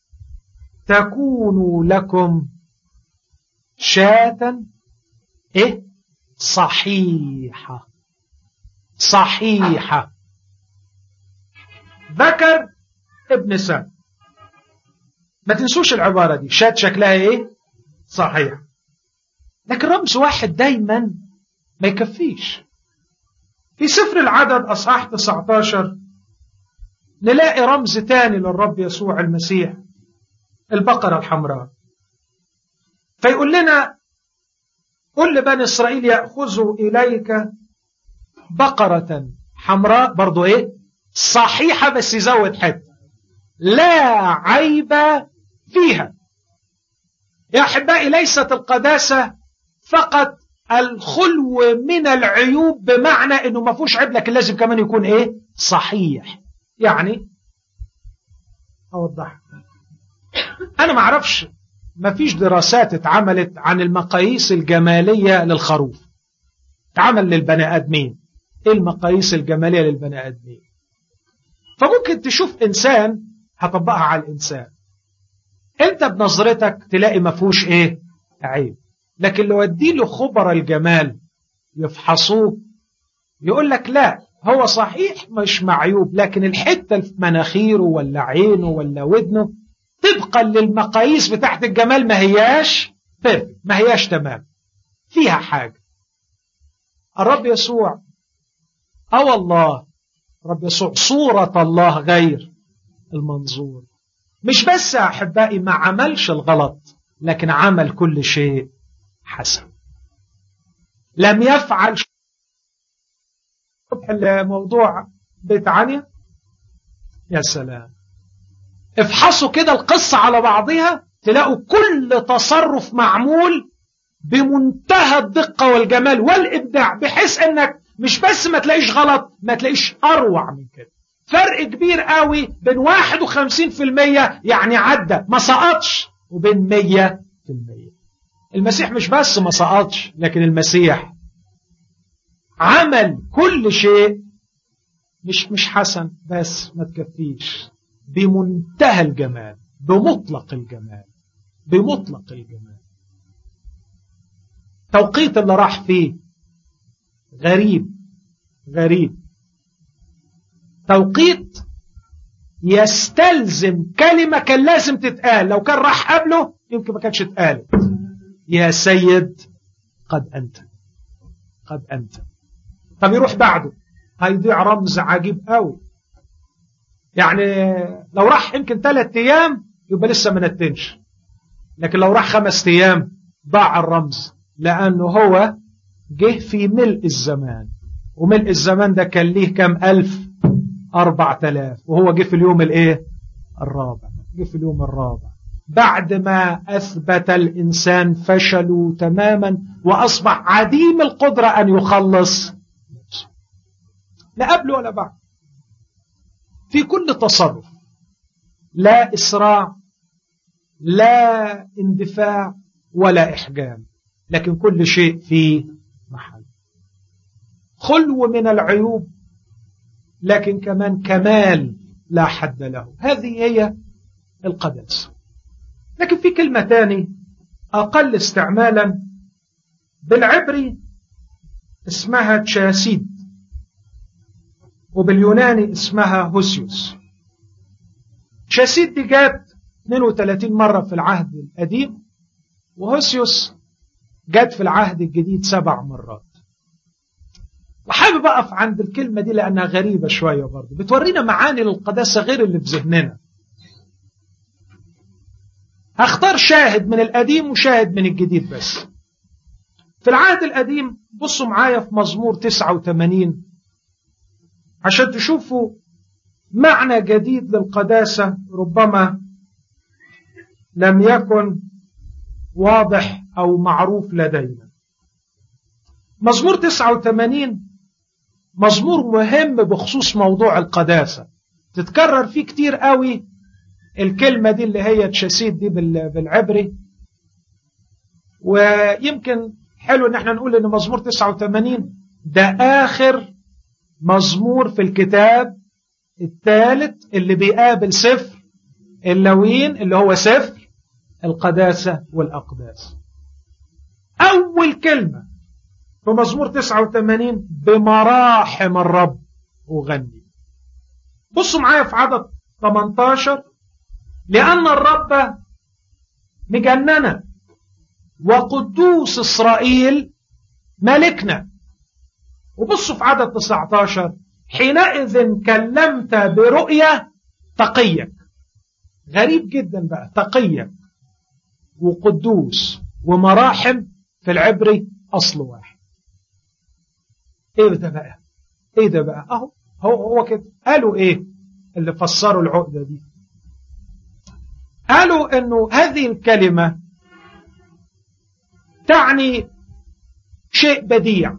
تكون لكم شاة ايه صحيحة صحيحة ذكر ابن سام ما تنسوش العبارة دي شات شكلها ايه صحيح لكن رمز واحد دايما ما يكفيش في سفر العدد أصحاح 19 نلاقي رمز تاني للرب يسوع المسيح البقرة الحمراء فيقول لنا قل لبني إسرائيل يأخذوا إليك بقرة حمراء برضو إيه صحيحة بس يزود حتة لا عيب فيها يا أحبائي ليست القداسة فقط الخلو من العيوب بمعنى أنه ما فيهوش عيب لكن لازم كمان يكون إيه صحيح يعني أوضح أنا ما أعرفش ما فيش دراسات اتعملت عن المقاييس الجمالية للخروف اتعمل للبني آدمين ايه المقاييس الجمالية للبني آدمين فممكن تشوف إنسان هطبقها على الإنسان أنت بنظرتك تلاقي ما فيهوش إيه عيب لكن لو اديله خبر الجمال يفحصوه يقول لك لا هو صحيح مش معيوب لكن الحتة في مناخيره ولا عينه ولا ودنه طبقا للمقاييس بتاعت الجمال ما هياش ما هياش تمام فيها حاجة الرب يسوع أو الله رب يسوع صورة الله غير المنظور مش بس يا أحبائي ما عملش الغلط لكن عمل كل شيء حسن لم يفعل الموضوع بيت عنيا يا سلام افحصوا كده القصة على بعضها تلاقوا كل تصرف معمول بمنتهى الدقة والجمال والإبداع بحيث أنك مش بس ما تلاقيش غلط ما تلاقيش أروع من كده فرق كبير قوي بين 51% يعني عدى ما سقطش وبين 100% المسيح مش بس ما سقطش لكن المسيح عمل كل شيء مش مش حسن بس ما تكفيش بمنتهى الجمال بمطلق الجمال بمطلق الجمال توقيت اللي راح فيه غريب غريب توقيت يستلزم كلمة كان لازم تتقال لو كان راح قبله يمكن ما كانتش اتقالت يا سيد قد أنت قد أنت طب يروح بعده هيضيع رمز عجيب قوي يعني لو راح يمكن ثلاث أيام يبقى لسه ما نتنش لكن لو راح خمس أيام ضاع الرمز لأنه هو جه في ملء الزمان وملء الزمان ده كان ليه كم ألف أربع تلاف وهو جه في اليوم الإيه الرابع جه في اليوم الرابع بعد ما أثبت الإنسان فشلوا تماما وأصبح عديم القدرة أن يخلص نفسه لا قبل ولا بعد في كل تصرف لا إسراع لا اندفاع ولا إحجام لكن كل شيء في محل خلو من العيوب لكن كمان كمال لا حد له هذه هي القدس لكن في كلمة تاني أقل استعمالا بالعبري اسمها تشاسيد وباليوناني اسمها هوسيوس تشاسيد دي جات 32 مرة في العهد القديم وهوسيوس جات في العهد الجديد سبع مرات وحابب أقف عند الكلمة دي لأنها غريبة شوية برضه بتورينا معاني للقداسة غير اللي في ذهننا هختار شاهد من القديم وشاهد من الجديد بس في العهد القديم بصوا معايا في مزمور 89 عشان تشوفوا معنى جديد للقداسة ربما لم يكن واضح أو معروف لدينا مزمور 89 مزمور مهم بخصوص موضوع القداسة تتكرر فيه كتير قوي الكلمة دي اللي هي تشاسيد دي بالعبري ويمكن حلو ان احنا نقول ان مزمور 89 ده اخر مزمور في الكتاب الثالث اللي بيقابل سفر اللوين اللي هو سفر القداسة والأقداس أول كلمة في مزمور 89 بمراحم الرب أغني بصوا معايا في عدد 18 لأن الرب مجننا وقدوس إسرائيل ملكنا وبصوا في عدد 19 حينئذ كلمت برؤية تقيك غريب جدا بقى تقيك وقدوس ومراحم في العبري أصل واحد ايه ده بقى ايه ده بقى اهو هو هو كده قالوا ايه اللي فسروا العقدة دي قالوا انه هذه الكلمة تعني شيء بديع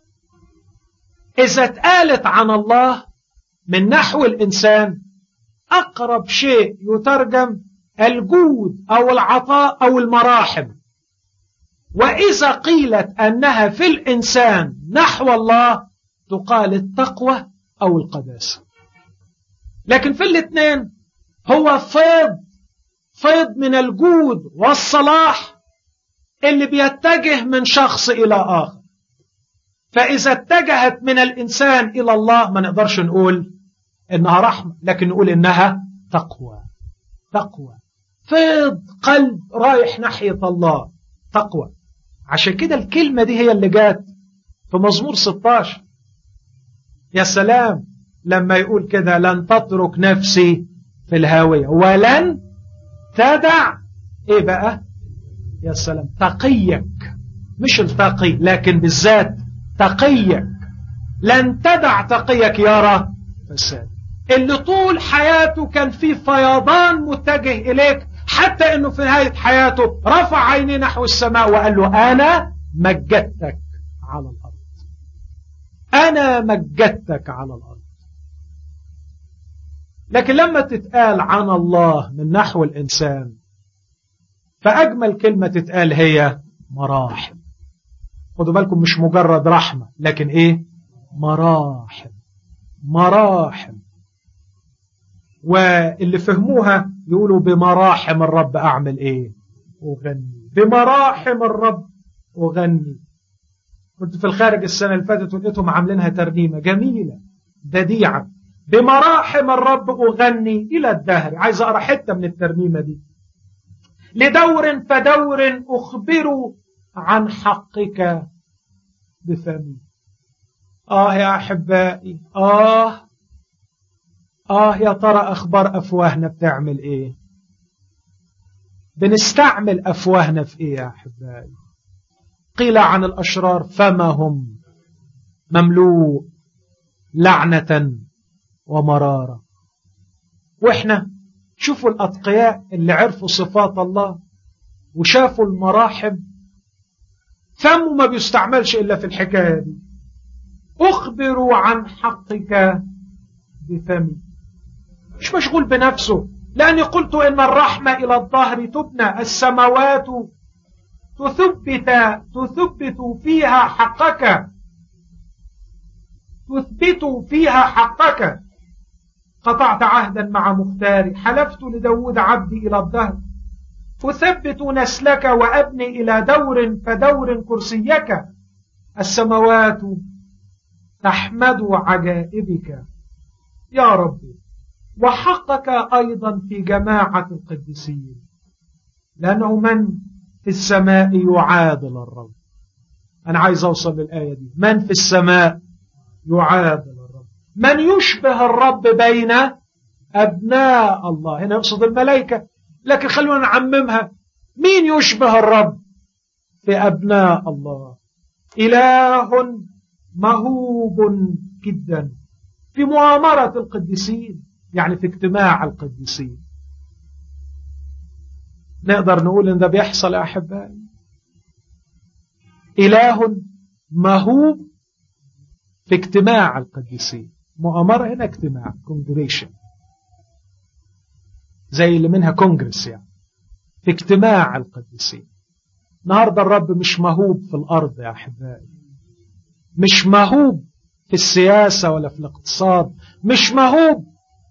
إذا اتقالت عن الله من نحو الإنسان أقرب شيء يترجم الجود أو العطاء أو المراحم وإذا قيلت أنها في الإنسان نحو الله تقال التقوى أو القداسة لكن في الاثنين هو فيض فيض من الجود والصلاح اللي بيتجه من شخص إلى آخر فإذا اتجهت من الإنسان إلى الله ما نقدرش نقول إنها رحمة لكن نقول إنها تقوى تقوى فيض قلب رايح ناحية الله تقوى عشان كده الكلمة دي هي اللي جات في مزمور 16 يا سلام لما يقول كده لن تترك نفسي في الهاوية ولن تدع ايه بقى يا سلام تقيك مش التقي لكن بالذات تقيك لن تدع تقيك يرى فساد اللي طول حياته كان فيه فيضان متجه إليك حتى أنه في نهاية حياته رفع عينيه نحو السماء وقال له أنا مجدتك على الأرض أنا مجدتك على الأرض لكن لما تتقال عن الله من نحو الإنسان فأجمل كلمة تتقال هي مراحم خدوا بالكم مش مجرد رحمة لكن إيه مراحم مراحم واللي فهموها يقولوا بمراحم الرب أعمل إيه أغني بمراحم الرب أغني كنت في الخارج السنة اللي فاتت ولقيتهم عاملينها ترنيمة جميلة بديعة بمراحم الرب أغني إلى الدهر عايز أقرأ حتة من الترنيمة دي لدور فدور أخبر عن حقك بفمي آه يا أحبائي آه آه يا ترى أخبار أفواهنا بتعمل إيه بنستعمل أفواهنا في إيه يا أحبائي قيل عن الأشرار فما هم مملوء لعنة ومرارة وإحنا شوفوا الأتقياء اللي عرفوا صفات الله وشافوا المراحم فمه ما بيستعملش إلا في الحكاية دي أخبروا عن حقك بفمي مش مشغول بنفسه لأني قلت إن الرحمة إلى الظهر تبنى السماوات تثبت تثبت فيها حقك تثبت فيها حقك قطعت عهدا مع مختاري حلفت لداود عبدي إلى الدهر أثبت نسلك وأبني إلى دور فدور كرسيك السماوات تحمد عجائبك يا ربي وحقك أيضا في جماعة القديسين لأنه من في السماء يعادل الرب أنا عايز أوصل للآية دي من في السماء يعادل الرب من يشبه الرب بين أبناء الله هنا يقصد الملائكة لكن خلونا نعممها مين يشبه الرب في أبناء الله إله مهوب جدا في مؤامرة القديسين يعني في اجتماع القديسين نقدر نقول ان ده بيحصل يا احبائي اله مهوب في اجتماع القديسين مؤامرة هنا اجتماع كونجريشن زي اللي منها كونجرس يعني في اجتماع القديسين النهاردة الرب مش مهوب في الأرض يا أحبائي مش مهوب في السياسة ولا في الاقتصاد مش مهوب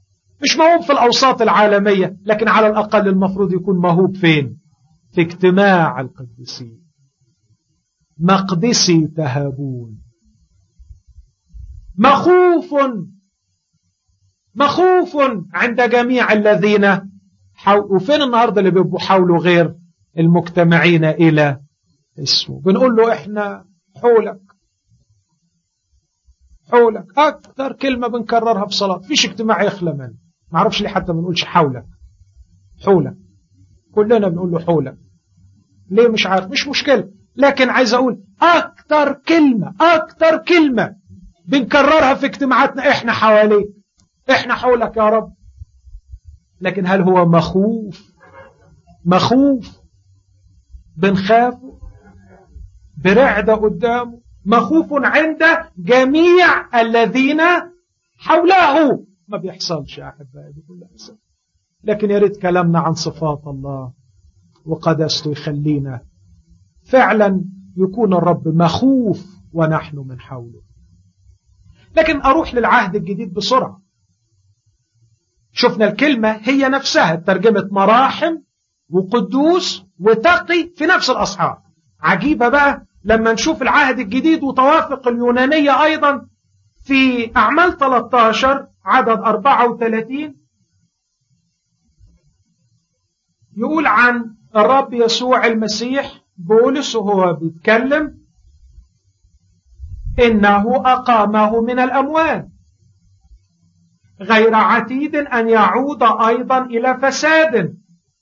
مش موهوب في الأوساط العالمية لكن على الأقل المفروض يكون موهوب فين في اجتماع القديسين مقدسي تهابون مخوف مخوف عند جميع الذين حول وفين النهاردة اللي بيبقوا حوله غير المجتمعين إلى اسمه بنقول له إحنا حولك حولك أكثر كلمة بنكررها في صلاة فيش اجتماع يخلى منه ما اعرفش ليه حتى ما بنقولش حولك حولك كلنا بنقول له حولك ليه مش عارف مش مشكلة لكن عايز أقول أكثر كلمة أكثر كلمة بنكررها في اجتماعاتنا إحنا حواليك إحنا حولك يا رب لكن هل هو مخوف مخوف بنخافه برعدة قدامه مخوف عند جميع الذين حوله ما بيحصلش يا أحبائي بكل أسف لكن يا ريت كلامنا عن صفات الله وقدسته يخلينا فعلا يكون الرب مخوف ونحن من حوله لكن أروح للعهد الجديد بسرعة شفنا الكلمة هي نفسها ترجمة مراحم وقدوس وتقي في نفس الأصحاب عجيبة بقى لما نشوف العهد الجديد وتوافق اليونانية أيضا في أعمال 13 عدد 34 يقول عن الرب يسوع المسيح بولس وهو بيتكلم إنه أقامه من الأموات غير عتيد أن يعود أيضا إلى فساد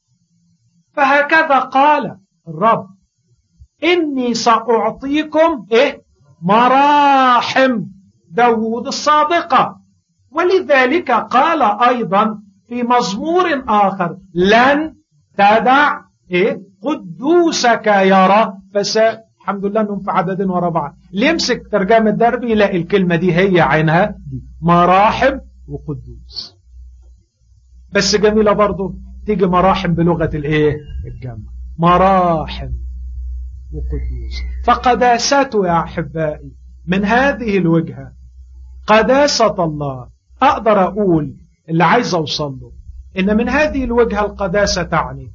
فهكذا قال الرب إني سأعطيكم إيه مراحم داود الصادقة ولذلك قال أيضا في مزمور آخر لن تدع إيه قدوسك يرى فساد الحمد لله انهم في عددين ورا بعض يمسك ترجمة دربي يلاقي الكلمة دي هي عينها مراحم وقدوس بس جميلة برضو تيجي مراحم بلغة الايه الجمع مراحم وقدوس فقداسته يا أحبائي من هذه الوجهة قداسة الله أقدر أقول اللي عايز أوصل له إن من هذه الوجهة القداسة تعني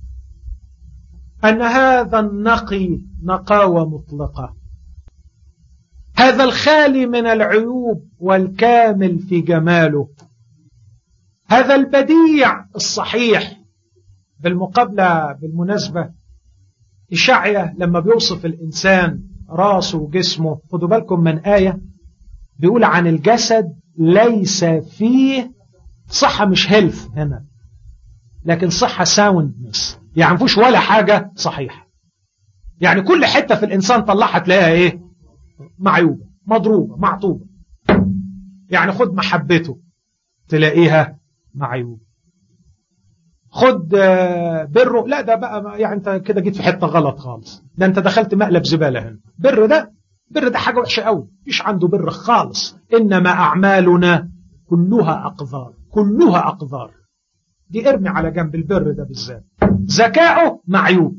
أن هذا النقي نقاوة مطلقة هذا الخالي من العيوب والكامل في جماله هذا البديع الصحيح بالمقابلة بالمناسبة إشعيا لما بيوصف الإنسان راسه وجسمه خدوا بالكم من آية بيقول عن الجسد ليس فيه صحة مش هيلث هنا لكن صحة ساوندنس يعني مفيش ولا حاجة صحيحة يعني كل حتة في الإنسان طلعها تلاقيها إيه معيوبة مضروبة معطوبة يعني خد محبته تلاقيها معيوبة خد بره لا ده بقى يعني انت كده جيت في حته غلط خالص ده انت دخلت مقلب زباله هنا بر ده بر ده حاجه وحشه قوي مفيش عنده بر خالص انما اعمالنا كلها اقذار كلها اقذار دي ارمي على جنب البر ده بالذات ذكاؤه معيوب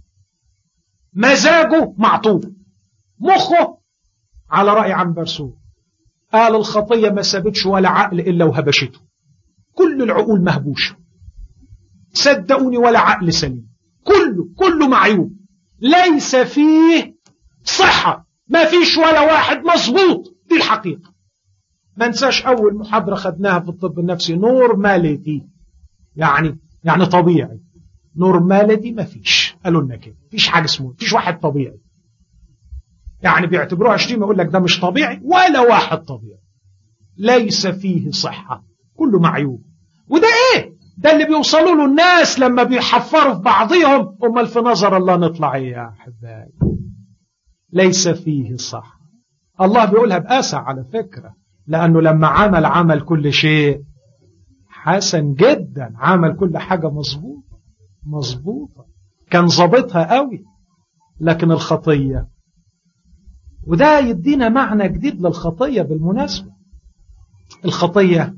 مزاجه معطوب مخه على رأي عم برسول قال الخطية ما سابتش ولا عقل إلا وهبشته كل العقول مهبوشة صدقوني ولا عقل سليم كله كله معيوب ليس فيه صحة ما فيش ولا واحد مظبوط دي الحقيقة ما نساش أول محاضرة خدناها في الطب النفسي نورماليتي يعني يعني طبيعي نورماليتي ما فيش قالوا لنا كده فيش حاجة اسمه فيش واحد طبيعي يعني بيعتبروها شتيمة يقول لك ده مش طبيعي ولا واحد طبيعي ليس فيه صحة كله معيوب وده ايه ده اللي بيوصلوا له الناس لما بيحفروا في بعضهم امال في نظر الله نطلع ايه يا احبائي ليس فيه صح الله بيقولها بأسى على فكرة لأنه لما عمل عمل كل شيء حسن جدا عمل كل حاجة مظبوطة مظبوطة كان ظابطها قوي لكن الخطية وده يدينا معنى جديد للخطية بالمناسبة الخطية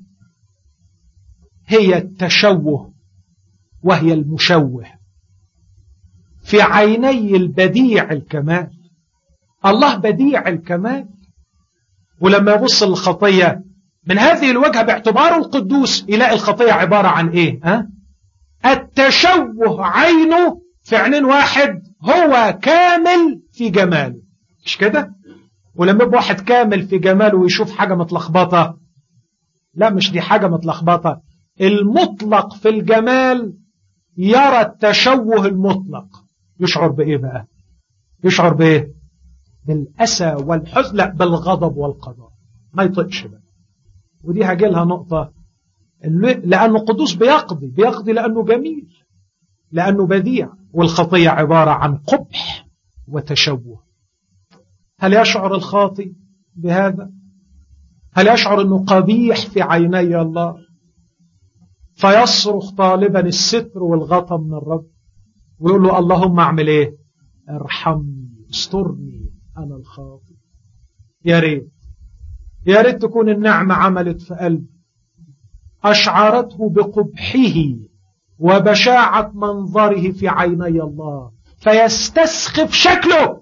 هي التشوه وهي المشوه في عيني البديع الكمال الله بديع الكمال ولما يبص للخطية من هذه الوجهة باعتباره القدوس يلاقي الخطية عبارة عن ايه ها؟ التشوه عينه في عينين واحد هو كامل في جماله مش كده ولما يبقى واحد كامل في جماله ويشوف حاجة متلخبطة لا مش دي حاجة متلخبطة المطلق في الجمال يرى التشوه المطلق يشعر بإيه بقى يشعر بإيه بالأسى والحزن لا بالغضب والقضاء ما يطقش بقى ودي هاجي لها نقطة لأنه قدوس بيقضي بيقضي لأنه جميل لأنه بديع والخطية عبارة عن قبح وتشوه هل يشعر الخاطي بهذا هل يشعر أنه قبيح في عيني الله فيصرخ طالبا الستر والغطى من الرب ويقول له اللهم اعمل ايه ارحمني استرني انا الخاطئ يا ريت يا ريت تكون النعمة عملت في قلبي أشعرته بقبحه وبشاعة منظره في عيني الله فيستسخف شكله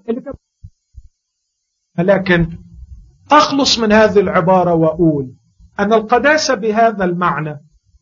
لكن أخلص من هذه العبارة وأقول أن القداسة بهذا المعنى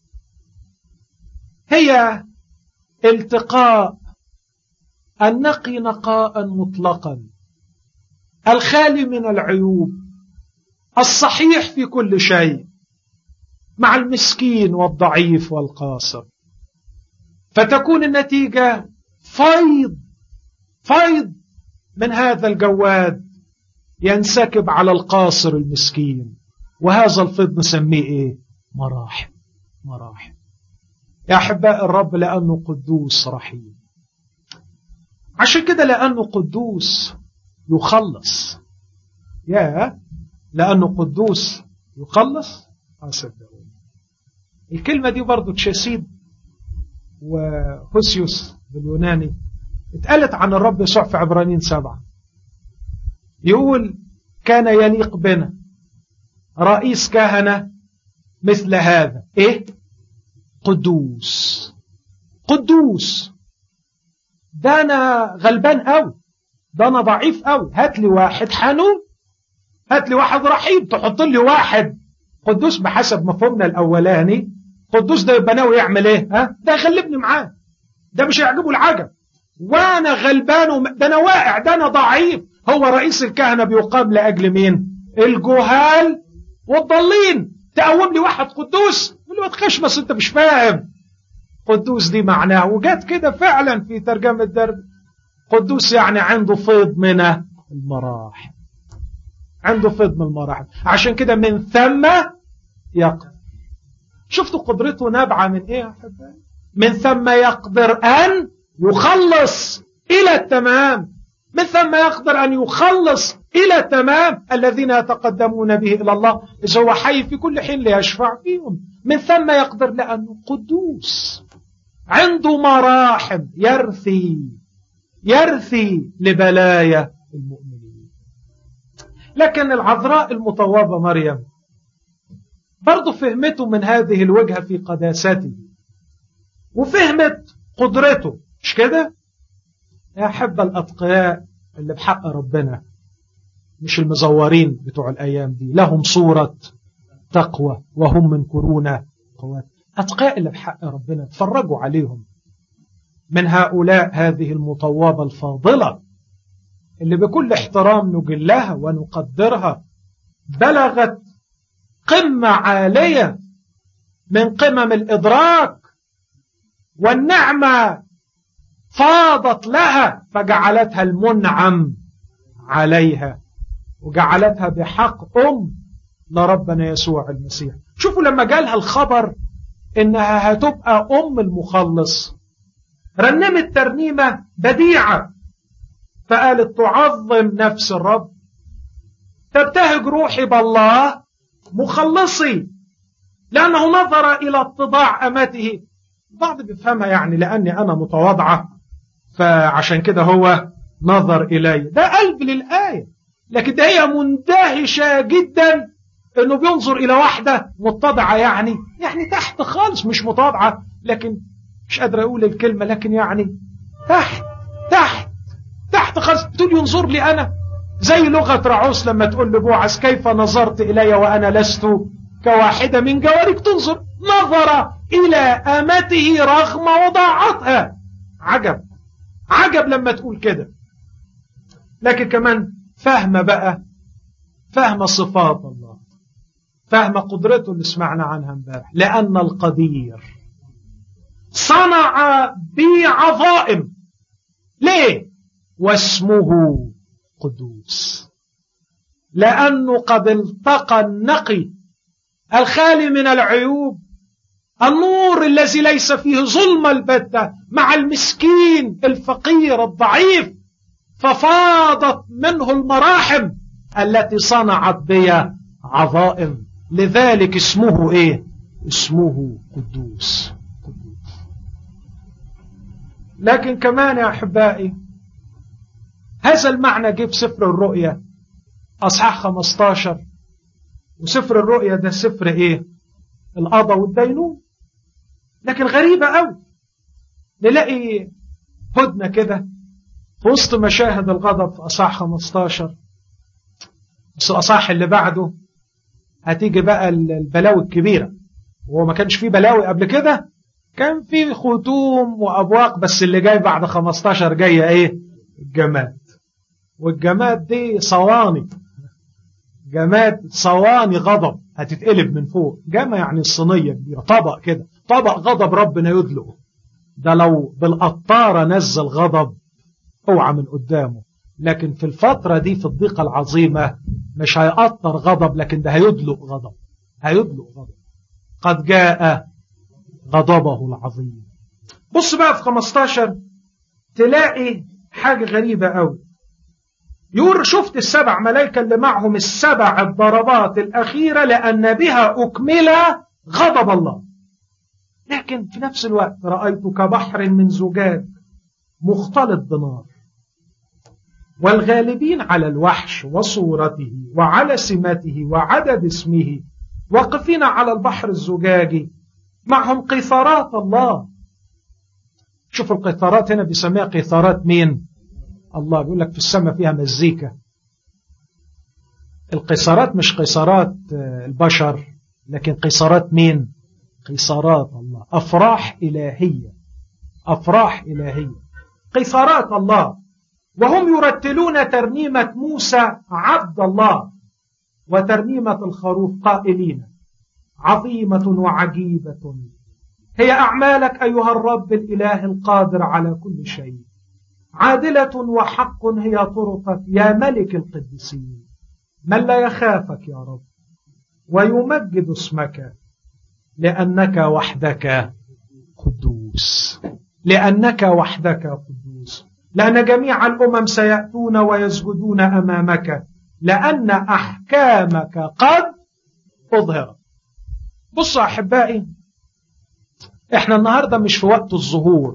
هي التقاء النقي نقاء مطلقا الخالي من العيوب الصحيح في كل شيء مع المسكين والضعيف والقاصر فتكون النتيجة فيض فيض من هذا الجواد ينسكب على القاصر المسكين وهذا الفيض نسميه ايه مراحم مراحم يا أحباء الرب لأنه قدوس رحيم عشان كده لأنه قدوس يخلص يا لأنه قدوس يخلص أصدقوني الكلمة دي برضو تشاسيد وهوسيوس باليوناني اتقالت عن الرب يسوع في عبرانين سبعة يقول كان يليق بنا رئيس كهنة مثل هذا ايه قدوس قدوس ده انا غلبان قوي ده انا ضعيف قوي هات لي واحد حنون هات لي واحد رحيم تحط لي واحد قدوس بحسب مفهومنا الاولاني قدوس ده يبقى ناوي يعمل ايه ها ده يغلبني معاه ده مش هيعجبه العجب وانا غلبان وم... ده انا واقع ده انا ضعيف هو رئيس الكهنه بيقام لاجل مين الجهال والضالين تقوم لي واحد قدوس يقول لي ما تخش بس انت مش فاهم قدوس دي معناه وجات كده فعلا في ترجمة درب قدوس يعني عنده فيض من المراحل عنده فيض من المراحل عشان كده من ثم يقدر شفتوا قدرته نابعة من ايه يا حبايبي من ثم يقدر ان يخلص الى التمام من ثم يقدر ان يخلص الى التمام الذين يتقدمون به الى الله اذا هو حي في كل حين ليشفع فيهم من ثم يقدر لانه قدوس عنده مراحم يرثي يرثي لبلايا المؤمنين لكن العذراء المطوبة مريم برضو فهمته من هذه الوجهة في قداسته وفهمت قدرته مش كده يا حب الأتقياء اللي بحق ربنا مش المزورين بتوع الأيام دي لهم صورة تقوى وهم منكرون قوات أتقاء اللي بحق ربنا تفرجوا عليهم من هؤلاء هذه المطوبة الفاضلة اللي بكل احترام نجلها ونقدرها بلغت قمة عالية من قمم الإدراك والنعمة فاضت لها فجعلتها المنعم عليها وجعلتها بحق أم لربنا يسوع المسيح شوفوا لما جالها الخبر إنها هتبقى أم المخلص رنمت ترنيمة بديعة فقالت تعظم نفس الرب تبتهج روحي بالله مخلصي لأنه نظر إلى اتضاع أمته بعض بيفهمها يعني لأني أنا متواضعة فعشان كده هو نظر إلي ده قلب للآية لكن ده هي مندهشة جدا انه بينظر الى واحدة متضعة يعني يعني تحت خالص مش متضعة لكن مش قادر اقول الكلمة لكن يعني تحت تحت تحت خالص تقول ينظر لي انا زي لغة رعوس لما تقول لبوعز كيف نظرت الي وانا لست كواحدة من جوارك تنظر نظر إلى أمته رغم وضاعتها عجب عجب لما تقول كده لكن كمان فهم بقى فهم صفات الله فهم قدرته اللي سمعنا عنها امبارح لأن القدير صنع بي عظائم ليه واسمه قدوس لأنه قد التقى النقي الخالي من العيوب النور الذي ليس فيه ظلم البتة مع المسكين الفقير الضعيف ففاضت منه المراحم التي صنعت بي عظائم لذلك اسمه ايه اسمه قدوس لكن كمان يا احبائي هذا المعنى جه في سفر الرؤيا اصحاح 15 وسفر الرؤيا ده سفر ايه القضاء والدينون لكن غريبة قوي نلاقي هدنة كده في وسط مشاهد الغضب في أصح 15 بس الأصح اللي بعده هتيجي بقى البلاوي الكبيرة وهو ما كانش فيه بلاوي قبل كده كان في ختوم وأبواق بس اللي جاي بعد 15 جاية إيه الجماد والجماد دي صواني جماد صواني غضب هتتقلب من فوق جمع يعني الصينية كبيرة طبق كده طبق غضب ربنا يدلقه ده لو بالقطارة نزل غضب اوعى من قدامه لكن في الفترة دي في الضيقة العظيمة مش هيقطر غضب لكن ده هيدلق غضب هيدلق غضب قد جاء غضبه العظيم بص بقى في 15 تلاقي حاجة غريبة قوي يقول شفت السبع ملائكة اللي معهم السبع الضربات الأخيرة لأن بها أكمل غضب الله لكن في نفس الوقت رأيت كبحر من زجاج مختلط بنار والغالبين على الوحش وصورته وعلى سمته وعدد اسمه واقفين على البحر الزجاجي معهم قيثارات الله شوف القيثارات هنا بيسميها قيثارات مين الله بيقول لك في السماء فيها مزيكا القيصرات مش قيصرات البشر لكن قيصرات مين قيصرات الله أفراح إلهية أفراح إلهية قيصرات الله وهم يرتلون ترنيمة موسى عبد الله وترنيمة الخروف قائلين عظيمة وعجيبة هي أعمالك أيها الرب الإله القادر على كل شيء عادلة وحق هي طرقك يا ملك القديسين من لا يخافك يا رب ويمجد اسمك لأنك وحدك قدوس لأنك وحدك قدوس لأن جميع الأمم سيأتون ويسجدون أمامك لأن أحكامك قد أظهرت بصوا أحبائي احنا النهاردة مش في وقت الظهور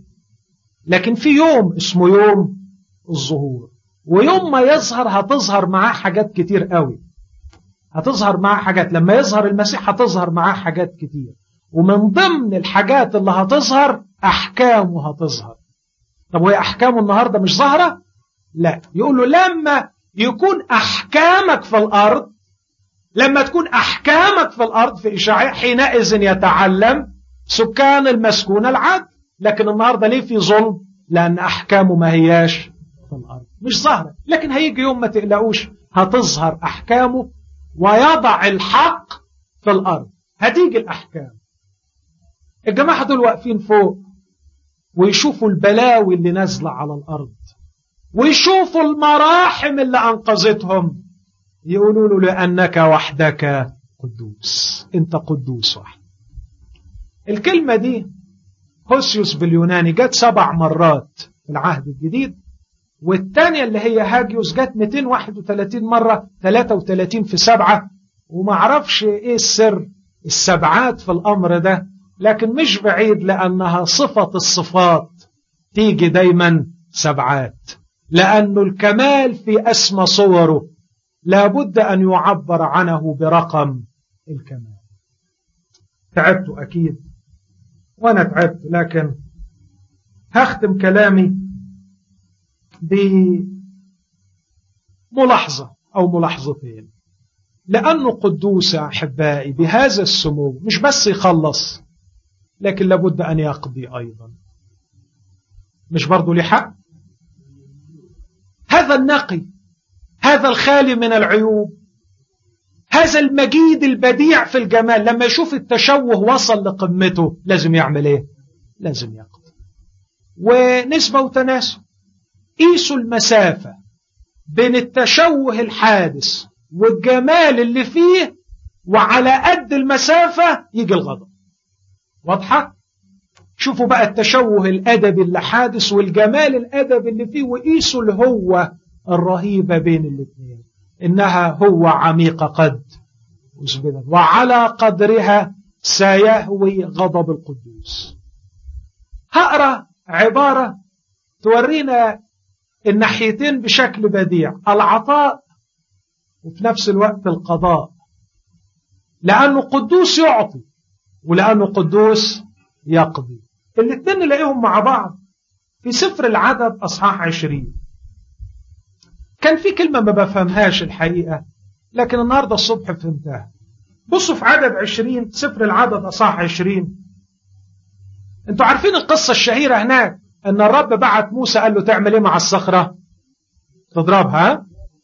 لكن في يوم اسمه يوم الظهور ويوم ما يظهر هتظهر معاه حاجات كتير قوي هتظهر معاه حاجات لما يظهر المسيح هتظهر معاه حاجات كتير ومن ضمن الحاجات اللي هتظهر أحكامه هتظهر طب وهي أحكامه النهاردة مش ظاهرة لا يقول له لما يكون أحكامك في الأرض لما تكون أحكامك في الأرض في إشاعية حينئذ يتعلم سكان المسكونة العدل لكن النهاردة ليه في ظلم لأن أحكامه ما هياش في الأرض مش ظاهرة لكن هيجي يوم ما تقلقوش هتظهر أحكامه ويضع الحق في الأرض هتيجي الأحكام الجماعة دول واقفين فوق ويشوفوا البلاوي اللي نازلة على الأرض ويشوفوا المراحم اللي أنقذتهم يقولوا له لأنك وحدك قدوس أنت قدوس وحد الكلمة دي هوسيوس باليوناني جت سبع مرات في العهد الجديد والثانية اللي هي هاجيوس جت 231 مرة 33 في سبعة وما عرفش ايه السر السبعات في الأمر ده لكن مش بعيد لأنها صفة الصفات تيجي دايما سبعات لأنه الكمال في أسمى صوره لابد أن يعبر عنه برقم الكمال تعبت أكيد وأنا تعبت لكن هختم كلامي بملاحظة أو ملاحظتين لأنه قدوس يا أحبائي بهذا السمو مش بس يخلص لكن لابد أن يقضي أيضا مش برضو لحق هذا النقي هذا الخالي من العيوب هذا المجيد البديع في الجمال لما يشوف التشوه وصل لقمته لازم يعمل ايه لازم يقضي ونسبة وتناسب قيسوا المسافة بين التشوه الحادث والجمال اللي فيه وعلى قد المسافة يجي الغضب واضحة؟ شوفوا بقى التشوه الأدبي اللي حادث والجمال الأدبي اللي فيه وقيسوا الهوة الرهيبة بين الاثنين إنها هو عميقة قد وعلى قدرها سيهوي غضب القدوس هقرأ عبارة تورينا الناحيتين بشكل بديع العطاء وفي نفس الوقت القضاء لأنه قدوس يعطي ولأنه قدوس يقضي الاثنين نلاقيهم مع بعض في سفر العدد أصحاح عشرين كان في كلمة ما بفهمهاش الحقيقة لكن النهاردة الصبح فهمتها بصوا في عدد عشرين سفر العدد أصحاح عشرين انتوا عارفين القصة الشهيرة هناك ان الرب بعت موسى قال له تعمل ايه مع الصخرة تضربها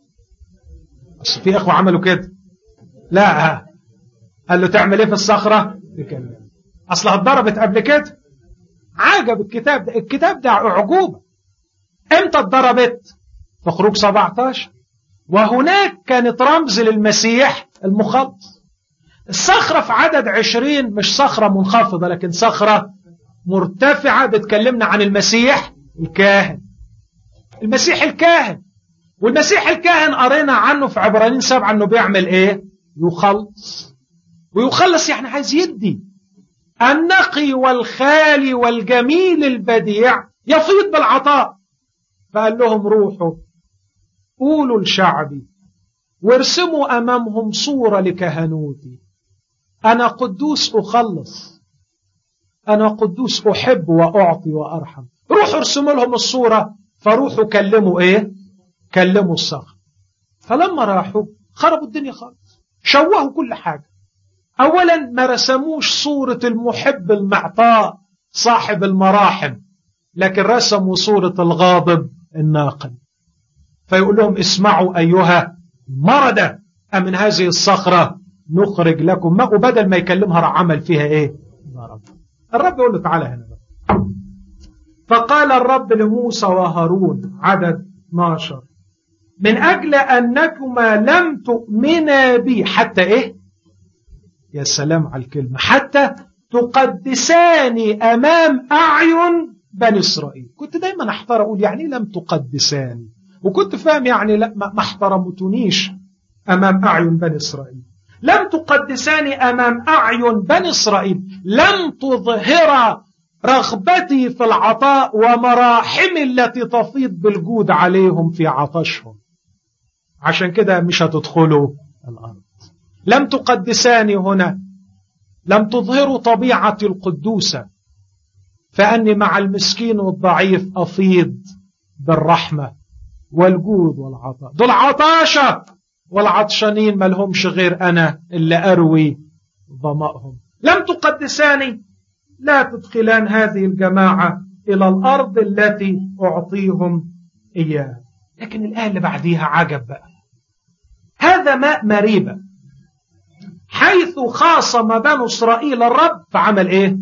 بس في اخوة عملوا كده لا قال له تعمل ايه في الصخرة اصلها اتضربت قبل كده عجب الكتاب ده الكتاب ده اعجوبة امتى اتضربت في خروج 17 وهناك كانت رمز للمسيح المخلص الصخرة في عدد عشرين مش صخرة منخفضة لكن صخرة مرتفعة بتكلمنا عن المسيح الكاهن المسيح الكاهن والمسيح الكاهن قرينا عنه في عبرانين سبعة انه بيعمل ايه يخلص ويخلص يعني عايز يدي النقي والخالي والجميل البديع يفيض بالعطاء فقال لهم روحوا قولوا لشعبي وارسموا أمامهم صورة لكهنوتي أنا قدوس أخلص أنا قدوس أحب وأعطي وأرحم روحوا ارسموا لهم الصورة فروحوا كلموا إيه كلموا الصخر فلما راحوا خربوا الدنيا خالص شوهوا كل حاجة أولا ما رسموش صورة المحب المعطاء صاحب المراحم لكن رسموا صورة الغاضب الناقم فيقول لهم اسمعوا أيها مردة أمن هذه الصخرة نخرج لكم ماء وبدل ما يكلمها راح عمل فيها ايه ضرب الرب يقول له تعالى هنا بقى. فقال الرب لموسى وهارون عدد 12 من أجل أنكما لم تؤمنا بي حتى إيه يا سلام على الكلمة حتى تقدساني أمام أعين بني إسرائيل كنت دايما أحتار أقول يعني لم تقدساني وكنت فاهم يعني لا ما احترمتنيش أمام أعين بني إسرائيل لم تقدساني أمام أعين بني إسرائيل لم تظهر رغبتي في العطاء ومراحمي التي تفيض بالجود عليهم في عطشهم عشان كده مش هتدخلوا الأرض لم تقدساني هنا لم تظهروا طبيعتي القدوسة فأني مع المسكين والضعيف أفيض بالرحمة والجود والعطاء دول عطاشة والعطشانين ما لهمش غير أنا اللي أروي ظمأهم لم تقدساني لا تدخلان هذه الجماعة إلى الأرض التي أعطيهم إياها لكن الآية اللي بعديها عجب بقى هذا ماء مريبة حيث خاصم بنو إسرائيل الرب فعمل إيه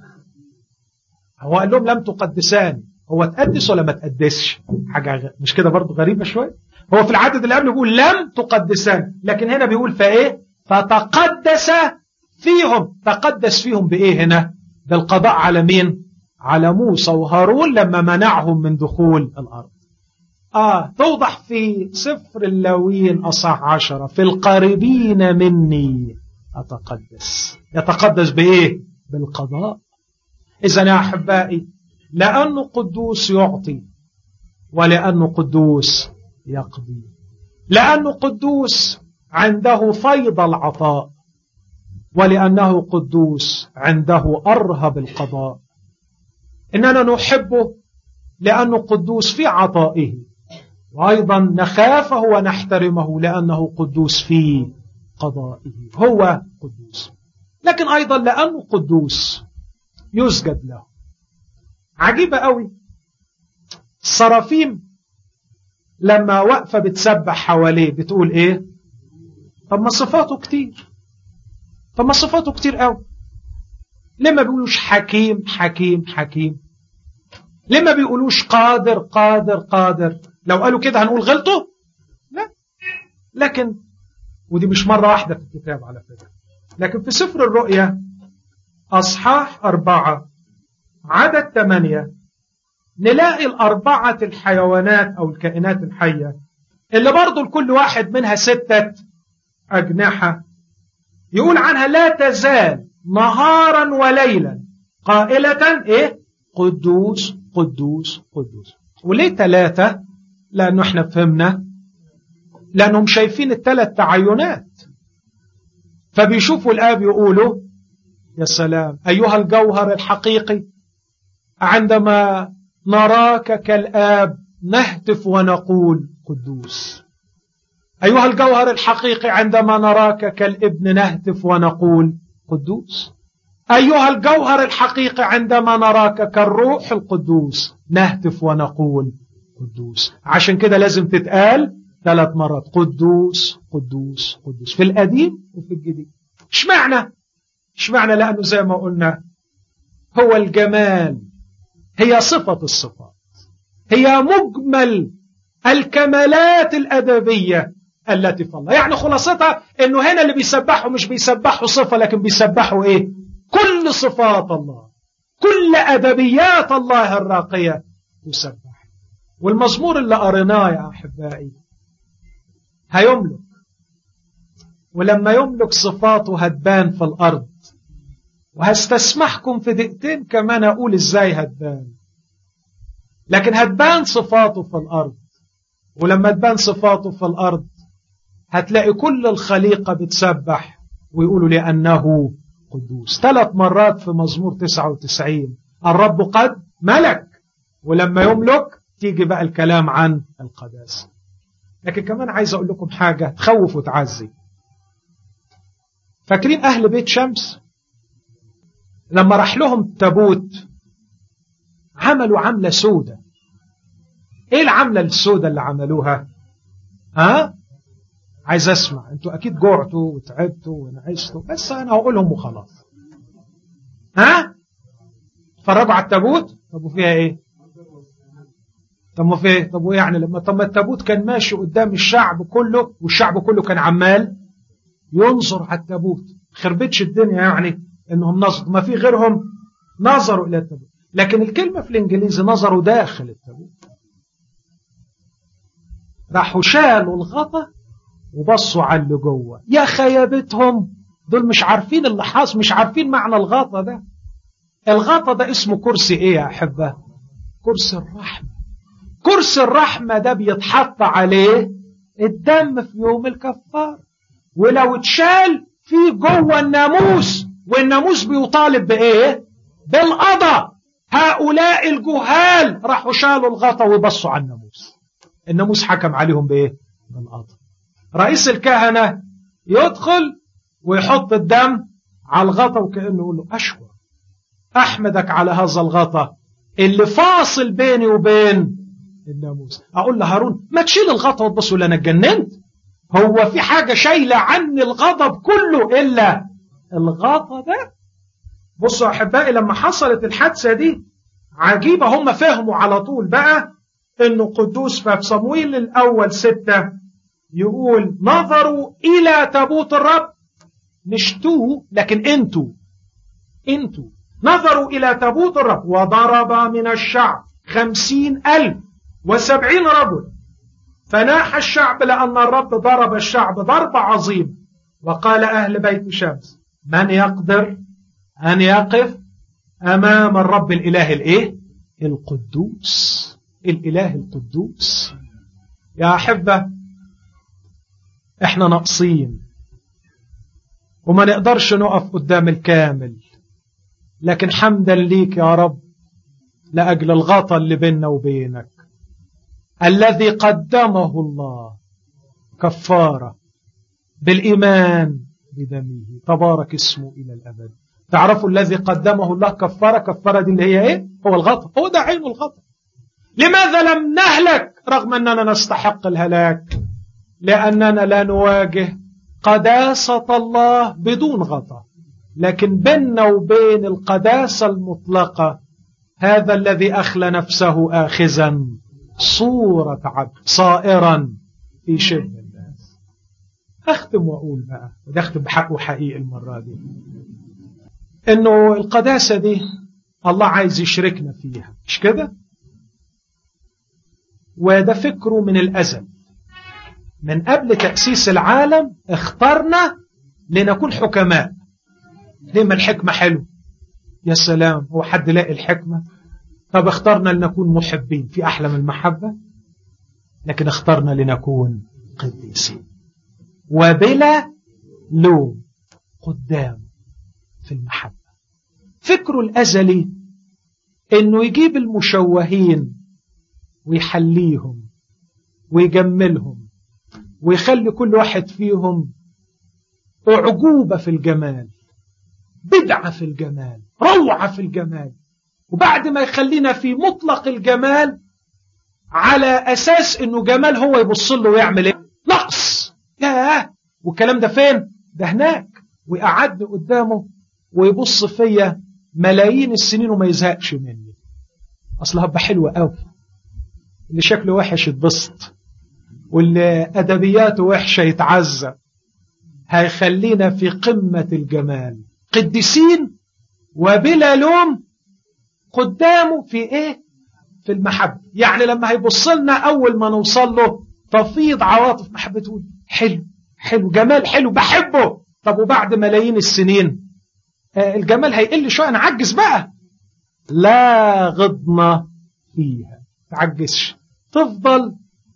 هو قال لهم لم تقدساني هو تقدس ولا ما تقدسش حاجة مش كده برضو غريبة شوية هو في العدد اللي قبله بيقول لم تقدسان لكن هنا بيقول فايه فتقدس فيهم تقدس فيهم بايه هنا بالقضاء على مين على موسى وهارون لما منعهم من دخول الارض آه توضح في سفر اللاويين أصح عشرة في القريبين مني أتقدس يتقدس بإيه بالقضاء إذا يا أحبائي لأنه قدوس يعطي ولأنه قدوس يقضي لأنه قدوس عنده فيض العطاء ولأنه قدوس عنده أرهب القضاء إننا نحبه لأنه قدوس في عطائه وأيضا نخافه ونحترمه لأنه قدوس في قضائه هو قدوس لكن أيضا لأنه قدوس يسجد له عجيبة قوي الصرافيم لما واقفة بتسبح حواليه بتقول ايه طب ما صفاته كتير طب ما صفاته كتير قوي ليه ما بيقولوش حكيم حكيم حكيم ليه ما بيقولوش قادر قادر قادر لو قالوا كده هنقول غلطوا لا لكن ودي مش مرة واحدة في الكتاب على فكرة لكن في سفر الرؤيا أصحاح أربعة عدد ثمانية نلاقي الأربعة الحيوانات أو الكائنات الحية اللي برضو لكل واحد منها ستة أجنحة يقول عنها لا تزال نهارا وليلا قائلة إيه قدوس قدوس قدوس وليه ثلاثة لأنه احنا فهمنا لأنهم شايفين الثلاث تعينات فبيشوفوا الآب يقولوا يا سلام أيها الجوهر الحقيقي عندما نراك كالآب نهتف ونقول قدوس أيها الجوهر الحقيقي عندما نراك كالابن نهتف ونقول قدوس أيها الجوهر الحقيقي عندما نراك كالروح القدوس نهتف ونقول قدوس عشان كده لازم تتقال ثلاث مرات قدوس قدوس قدوس في القديم وفي الجديد اشمعنى اشمعنى لأنه زي ما قلنا هو الجمال هي صفة الصفات هي مجمل الكمالات الأدبية التي في الله يعني خلاصتها انه هنا اللي بيسبحوا مش بيسبحوا صفة لكن بيسبحوا ايه كل صفات الله كل أدبيات الله الراقية تسبح والمزمور اللي قريناه يا أحبائي هيملك ولما يملك صفاته هتبان في الأرض وهستسمحكم في دقيقتين كمان أقول إزاي هتبان لكن هتبان صفاته في الأرض ولما تبان صفاته في الأرض هتلاقي كل الخليقة بتسبح ويقولوا لأنه قدوس ثلاث مرات في مزمور 99 الرب قد ملك ولما يملك تيجي بقى الكلام عن القداسة لكن كمان عايز أقول لكم حاجة تخوف وتعزي فاكرين أهل بيت شمس لما راح لهم تابوت عملوا عملة سودة ايه العملة السودة اللي عملوها ها عايز اسمع انتوا اكيد جوعتوا وتعبتوا ونعستوا بس انا هقولهم وخلاص ها اتفرجوا على التابوت طب وفيها ايه طب ما فيه طب ويعني لما طب ما التابوت كان ماشي قدام الشعب كله والشعب كله كان عمال ينظر على التابوت خربتش الدنيا يعني انهم نظروا ما في غيرهم نظروا الى التابوت لكن الكلمة في الانجليزي نظروا داخل التابوت راحوا شالوا الغطا وبصوا على اللي جوه يا خيابتهم دول مش عارفين اللي حاصل مش عارفين معنى الغطا ده الغطا ده اسمه كرسي ايه يا احبه كرسي الرحمه كرسي الرحمه ده بيتحط عليه الدم في يوم الكفار ولو اتشال في جوه الناموس والناموس بيطالب بايه بالقضاء هؤلاء الجهال راحوا شالوا الغطا وبصوا على الناموس الناموس حكم عليهم بايه بالقضاء رئيس الكهنة يدخل ويحط الدم على الغطا وكأنه يقول له أشكر أحمدك على هذا الغطا اللي فاصل بيني وبين الناموس أقول لهارون ما تشيل الغطا وتبص ولا أنا اتجننت هو في حاجة شايلة عني الغضب كله إلا الغطا ده بصوا أحبائي لما حصلت الحادثة دي عجيبة هم فهموا على طول بقى إنه قدوس ففي صمويل الأول ستة يقول نظروا إلى تابوت الرب مش تو لكن انتوا انتوا نظروا إلى تابوت الرب وضرب من الشعب خمسين ألف وسبعين رجل فناح الشعب لأن الرب ضرب الشعب ضرب عظيم وقال أهل بيت شمس من يقدر أن يقف أمام الرب الإله الإيه القدوس الإله القدوس يا أحبة احنا ناقصين وما نقدرش نقف قدام الكامل لكن حمدا ليك يا رب لأجل الغطا اللي بيننا وبينك الذي قدمه الله كفارة بالإيمان بدمه تبارك اسمه إلى الأبد تعرفوا الذي قدمه الله كفارة كفارة دي اللي هي إيه هو الغطاء هو ده عين الغطاء لماذا لم نهلك رغم أننا نستحق الهلاك لأننا لا نواجه قداسة الله بدون غطاء لكن بيننا وبين القداسة المطلقة هذا الذي أخلى نفسه آخذا صورة عبد صائرا في شبه الناس أختم وأقول بقى وده أختم بحقه حقيقي المرة دي إنه القداسة دي الله عايز يشركنا فيها مش كده وده فكره من الأزل من قبل تأسيس العالم اخترنا لنكون حكماء ليه ما الحكمة حلو يا سلام هو حد لاقي الحكمة طب اخترنا لنكون محبين في أحلى من المحبة لكن اخترنا لنكون قديسين وبلا لوم قدام في المحبة فكره الأزلي انه يجيب المشوهين ويحليهم ويجملهم ويخلي كل واحد فيهم أعجوبة في الجمال بدعة في الجمال روعة في الجمال وبعد ما يخلينا في مطلق الجمال على أساس أنه جمال هو يبص له ويعمل إيه نقص ياه والكلام ده فين ده هناك ويقعدني قدامه ويبص فيا ملايين السنين وما يزهقش مني أصلها هبقى حلوة قوي اللي شكله وحش يتبسط واللي أدبياته وحشة يتعذب هيخلينا في قمة الجمال قديسين وبلا لوم قدامه في ايه في المحبة يعني لما هيبص لنا اول ما نوصل له تفيض عواطف محبته حلو حلو جمال حلو بحبه طب وبعد ملايين السنين آه الجمال هيقل شوية نعجز بقى لا غضنا فيها تعجزش تفضل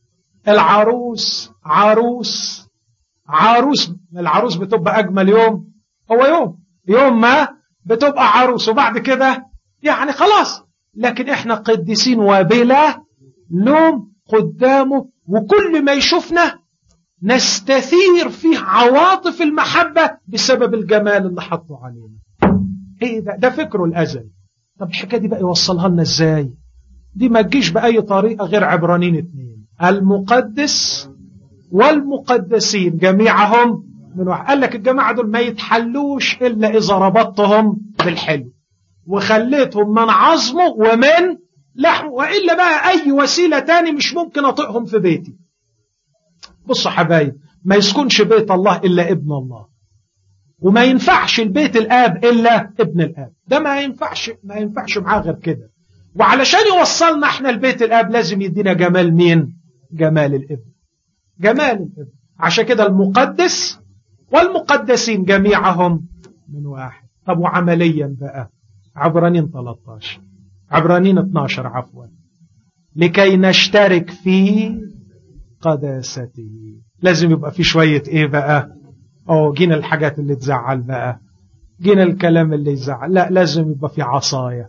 العروس عروس عروس العروس بتبقى أجمل يوم هو يوم يوم ما بتبقى عروس وبعد كده يعني خلاص لكن احنا قديسين وبلا لوم قدامه وكل ما يشوفنا نستثير فيه عواطف المحبة بسبب الجمال اللي حطه علينا ايه ده ده فكره الأزل طب الحكاية دي بقى يوصلها لنا ازاي دي ما تجيش بأي طريقة غير عبرانين اتنين المقدس والمقدسين جميعهم من واحد قال لك الجماعة دول ما يتحلوش إلا إذا ربطتهم بالحلو وخليتهم من عظمه ومن لحمه وإلا بقى أي وسيلة تاني مش ممكن أطئهم في بيتي بصوا حبايب ما يسكنش بيت الله إلا ابن الله وما ينفعش البيت الآب إلا ابن الآب ده ما ينفعش ما ينفعش معاه غير كده وعلشان يوصلنا احنا البيت الآب لازم يدينا جمال مين جمال الابن جمال الابن عشان كده المقدس والمقدسين جميعهم من واحد طب وعمليا بقى عبرانين 13 عبرانين 12 عفوا لكي نشترك في قداسته لازم يبقى في شوية ايه بقى او جينا الحاجات اللي تزعل بقى جينا الكلام اللي يزعل لا لازم يبقى في عصاية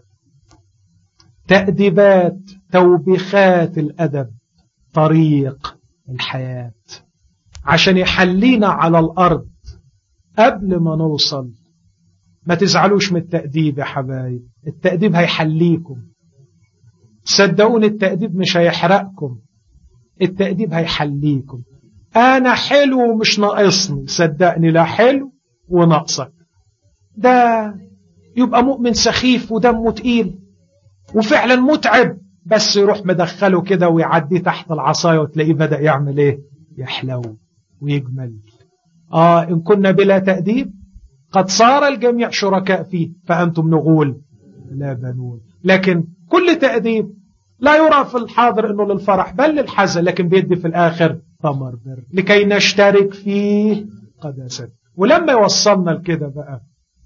تأديبات توبيخات الأدب طريق الحياة عشان يحلينا على الأرض قبل ما نوصل ما تزعلوش من التأديب يا حبايب التأديب هيحليكم صدقوني التأديب مش هيحرقكم التأديب هيحليكم أنا حلو ومش ناقصني صدقني لا حلو وناقصك ده يبقى مؤمن سخيف ودمه تقيل وفعلا متعب بس يروح مدخله كده ويعدي تحت العصاية وتلاقيه بدأ يعمل ايه يحلو ويجمل آه إن كنا بلا تأديب قد صار الجميع شركاء فيه فأنتم نغول لا بنون لكن كل تأديب لا يرى في الحاضر أنه للفرح بل للحزن لكن بيدي في الآخر ثمر بر لكي نشترك فيه قداسة ولما يوصلنا لكده بقى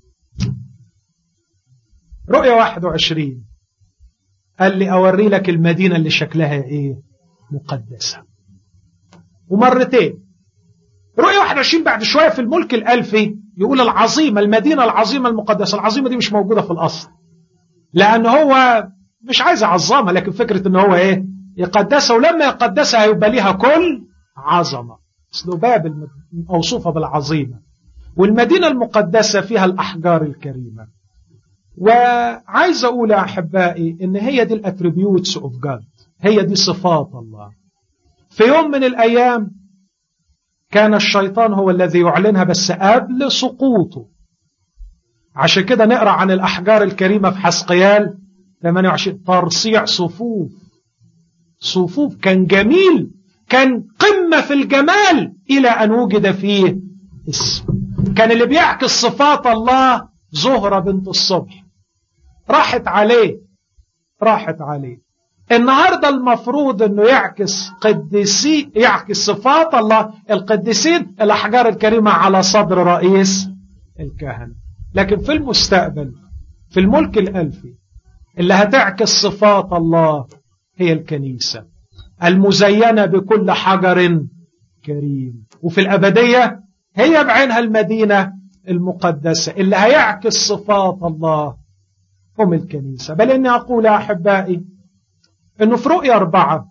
رؤية 21 قال لي أوري لك المدينة اللي شكلها إيه مقدسة ومرتين رؤية 21 بعد شوية في الملك الألفي يقول العظيمة المدينة العظيمة المقدسة العظيمة دي مش موجودة في الأصل لأن هو مش عايز يعظمها لكن فكرة ان هو ايه يقدسها ولما يقدسها هيبقى ليها كل عظمة أصله بابل موصوفة بالعظيمة والمدينة المقدسة فيها الأحجار الكريمة وعايز أقول يا أحبائي إن هي دي الاتريبيوتس اوف جاد هي دي صفات الله في يوم من الأيام كان الشيطان هو الذي يعلنها بس قبل سقوطه عشان كده نقرأ عن الأحجار الكريمة في حسقيال 28 ترصيع صفوف صفوف كان جميل كان قمة في الجمال إلى أن وجد فيه اسم كان اللي بيعكس صفات الله زهرة بنت الصبح راحت عليه راحت عليه النهاردة المفروض انه يعكس قديسي يعكس صفات الله القديسين الاحجار الكريمة على صدر رئيس الكهنة لكن في المستقبل في الملك الالفي اللي هتعكس صفات الله هي الكنيسة المزينة بكل حجر كريم وفي الأبدية هي بعينها المدينة المقدسة اللي هيعكس صفات الله هم الكنيسة بل إني أقول يا أحبائي إنه في رؤية أربعة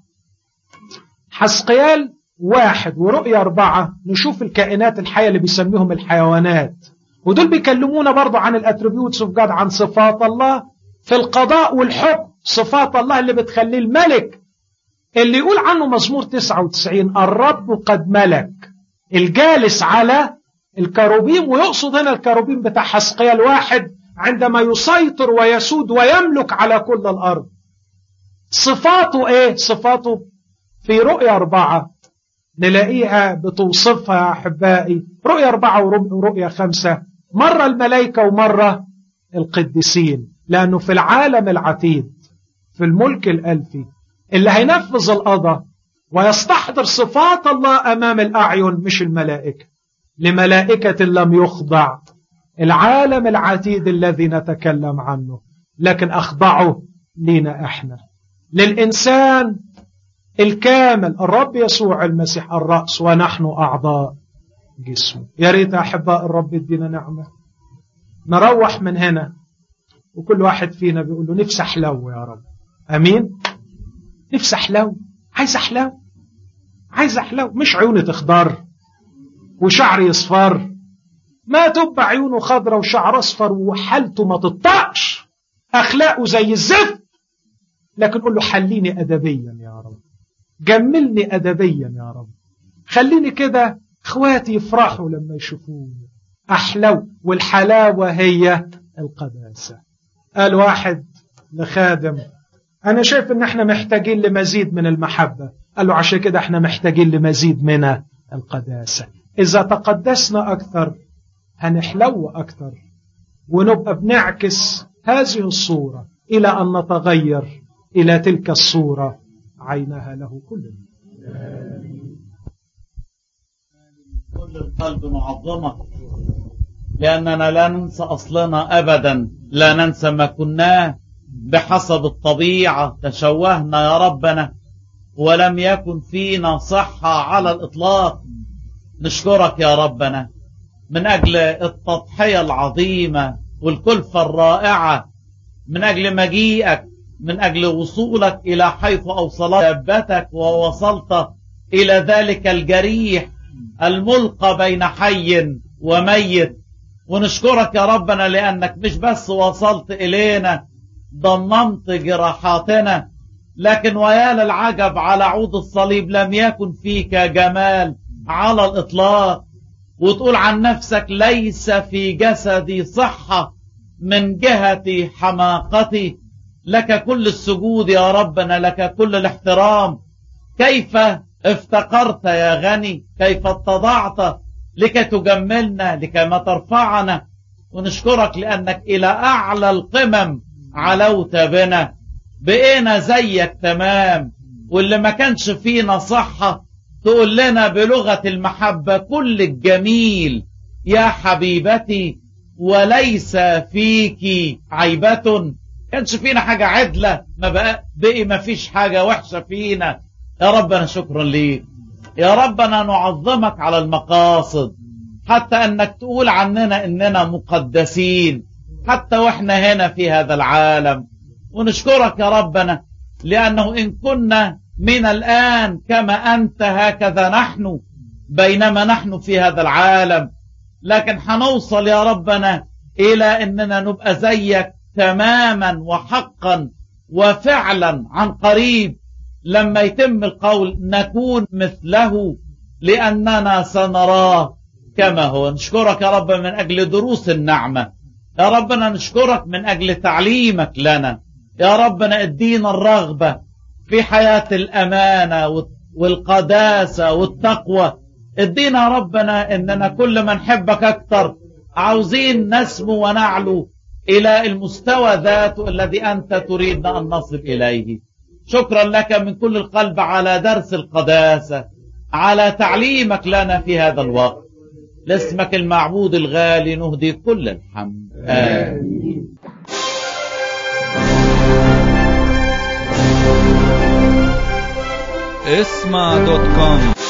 حسقيال واحد ورؤية أربعة نشوف الكائنات الحية اللي بيسميهم الحيوانات ودول بيكلمونا برضو عن الاتريبيوتس اوف جاد عن صفات الله في القضاء والحكم صفات الله اللي بتخليه الملك اللي يقول عنه مزمور 99 الرب قد ملك الجالس على الكروبيم ويقصد هنا الكروبيم بتاع حسقيال واحد عندما يسيطر ويسود ويملك على كل الأرض صفاته ايه صفاته في رؤية أربعة نلاقيها بتوصفها يا أحبائي رؤية أربعة ورؤية خمسة مرة الملائكة ومرة القديسين لأنه في العالم العتيد في الملك الألفي اللي هينفذ القضاء ويستحضر صفات الله أمام الأعين مش الملائكة لملائكة لم يخضع العالم العتيد الذي نتكلم عنه لكن أخضعه لنا إحنا للإنسان الكامل الرب يسوع المسيح الرأس ونحن أعضاء جسمه يا ريت أحباء الرب يدينا نعمة نروح من هنا وكل واحد فينا بيقول له نفسي أحلو يا رب أمين نفسي أحلو عايز أحلو عايز أحلو مش عيوني تخضر وشعري يصفر ما تبقى عيونه خضرة وشعر أصفر وحالته ما تطقش أخلاقه زي الزفت لكن قل له حليني أدبيا يا رب جملني أدبيا يا رب خليني كده اخواتي يفرحوا لما يشوفوني أحلو والحلاوة هي القداسة قال واحد لخادم أنا شايف إن إحنا محتاجين لمزيد من المحبة قال له عشان كده إحنا محتاجين لمزيد من القداسة إذا تقدسنا أكثر هنحلو أكثر ونبقى بنعكس هذه الصورة إلى أن نتغير إلى تلك الصورة عينها له كل كل القلب معظمة لأننا لا ننسى أصلنا أبدا لا ننسى ما كناه بحسب الطبيعة تشوهنا يا ربنا ولم يكن فينا صحة على الإطلاق نشكرك يا ربنا من أجل التضحية العظيمة والكلفة الرائعة من أجل مجيئك من أجل وصولك إلى حيث أوصلت دابتك ووصلت إلى ذلك الجريح الملقى بين حي وميت ونشكرك يا ربنا لأنك مش بس وصلت إلينا ضممت جراحاتنا لكن ويا للعجب على عود الصليب لم يكن فيك جمال على الإطلاق وتقول عن نفسك ليس في جسدي صحة من جهة حماقتي لك كل السجود يا ربنا لك كل الاحترام كيف افتقرت يا غني كيف اتضعت لكي تجملنا لكي ما ترفعنا ونشكرك لأنك إلى أعلى القمم علوت بنا بقينا زيك تمام واللي ما كانش فينا صحة تقول لنا بلغة المحبة كل الجميل يا حبيبتي وليس فيك عيبة كانش فينا حاجة عدلة ما بقى بقي ما فيش حاجة وحشة فينا يا ربنا شكرا ليك يا ربنا نعظمك على المقاصد حتى انك تقول عننا اننا مقدسين حتى واحنا هنا في هذا العالم ونشكرك يا ربنا لانه ان كنا من الان كما انت هكذا نحن بينما نحن في هذا العالم لكن حنوصل يا ربنا إلى أننا نبقى زيك تماما وحقا وفعلا عن قريب لما يتم القول نكون مثله لأننا سنراه كما هو نشكرك يا رب من أجل دروس النعمة يا ربنا نشكرك من أجل تعليمك لنا يا ربنا ادينا الرغبة في حياة الأمانة والقداسة والتقوى ادينا يا ربنا اننا كل ما نحبك اكتر عاوزين نسمو ونعلو الى المستوى ذاته الذي انت تريدنا ان نصل اليه شكرا لك من كل القلب على درس القداسة على تعليمك لنا في هذا الوقت لاسمك المعبود الغالي نهدي كل الحمد آمين اسمع دوت كوم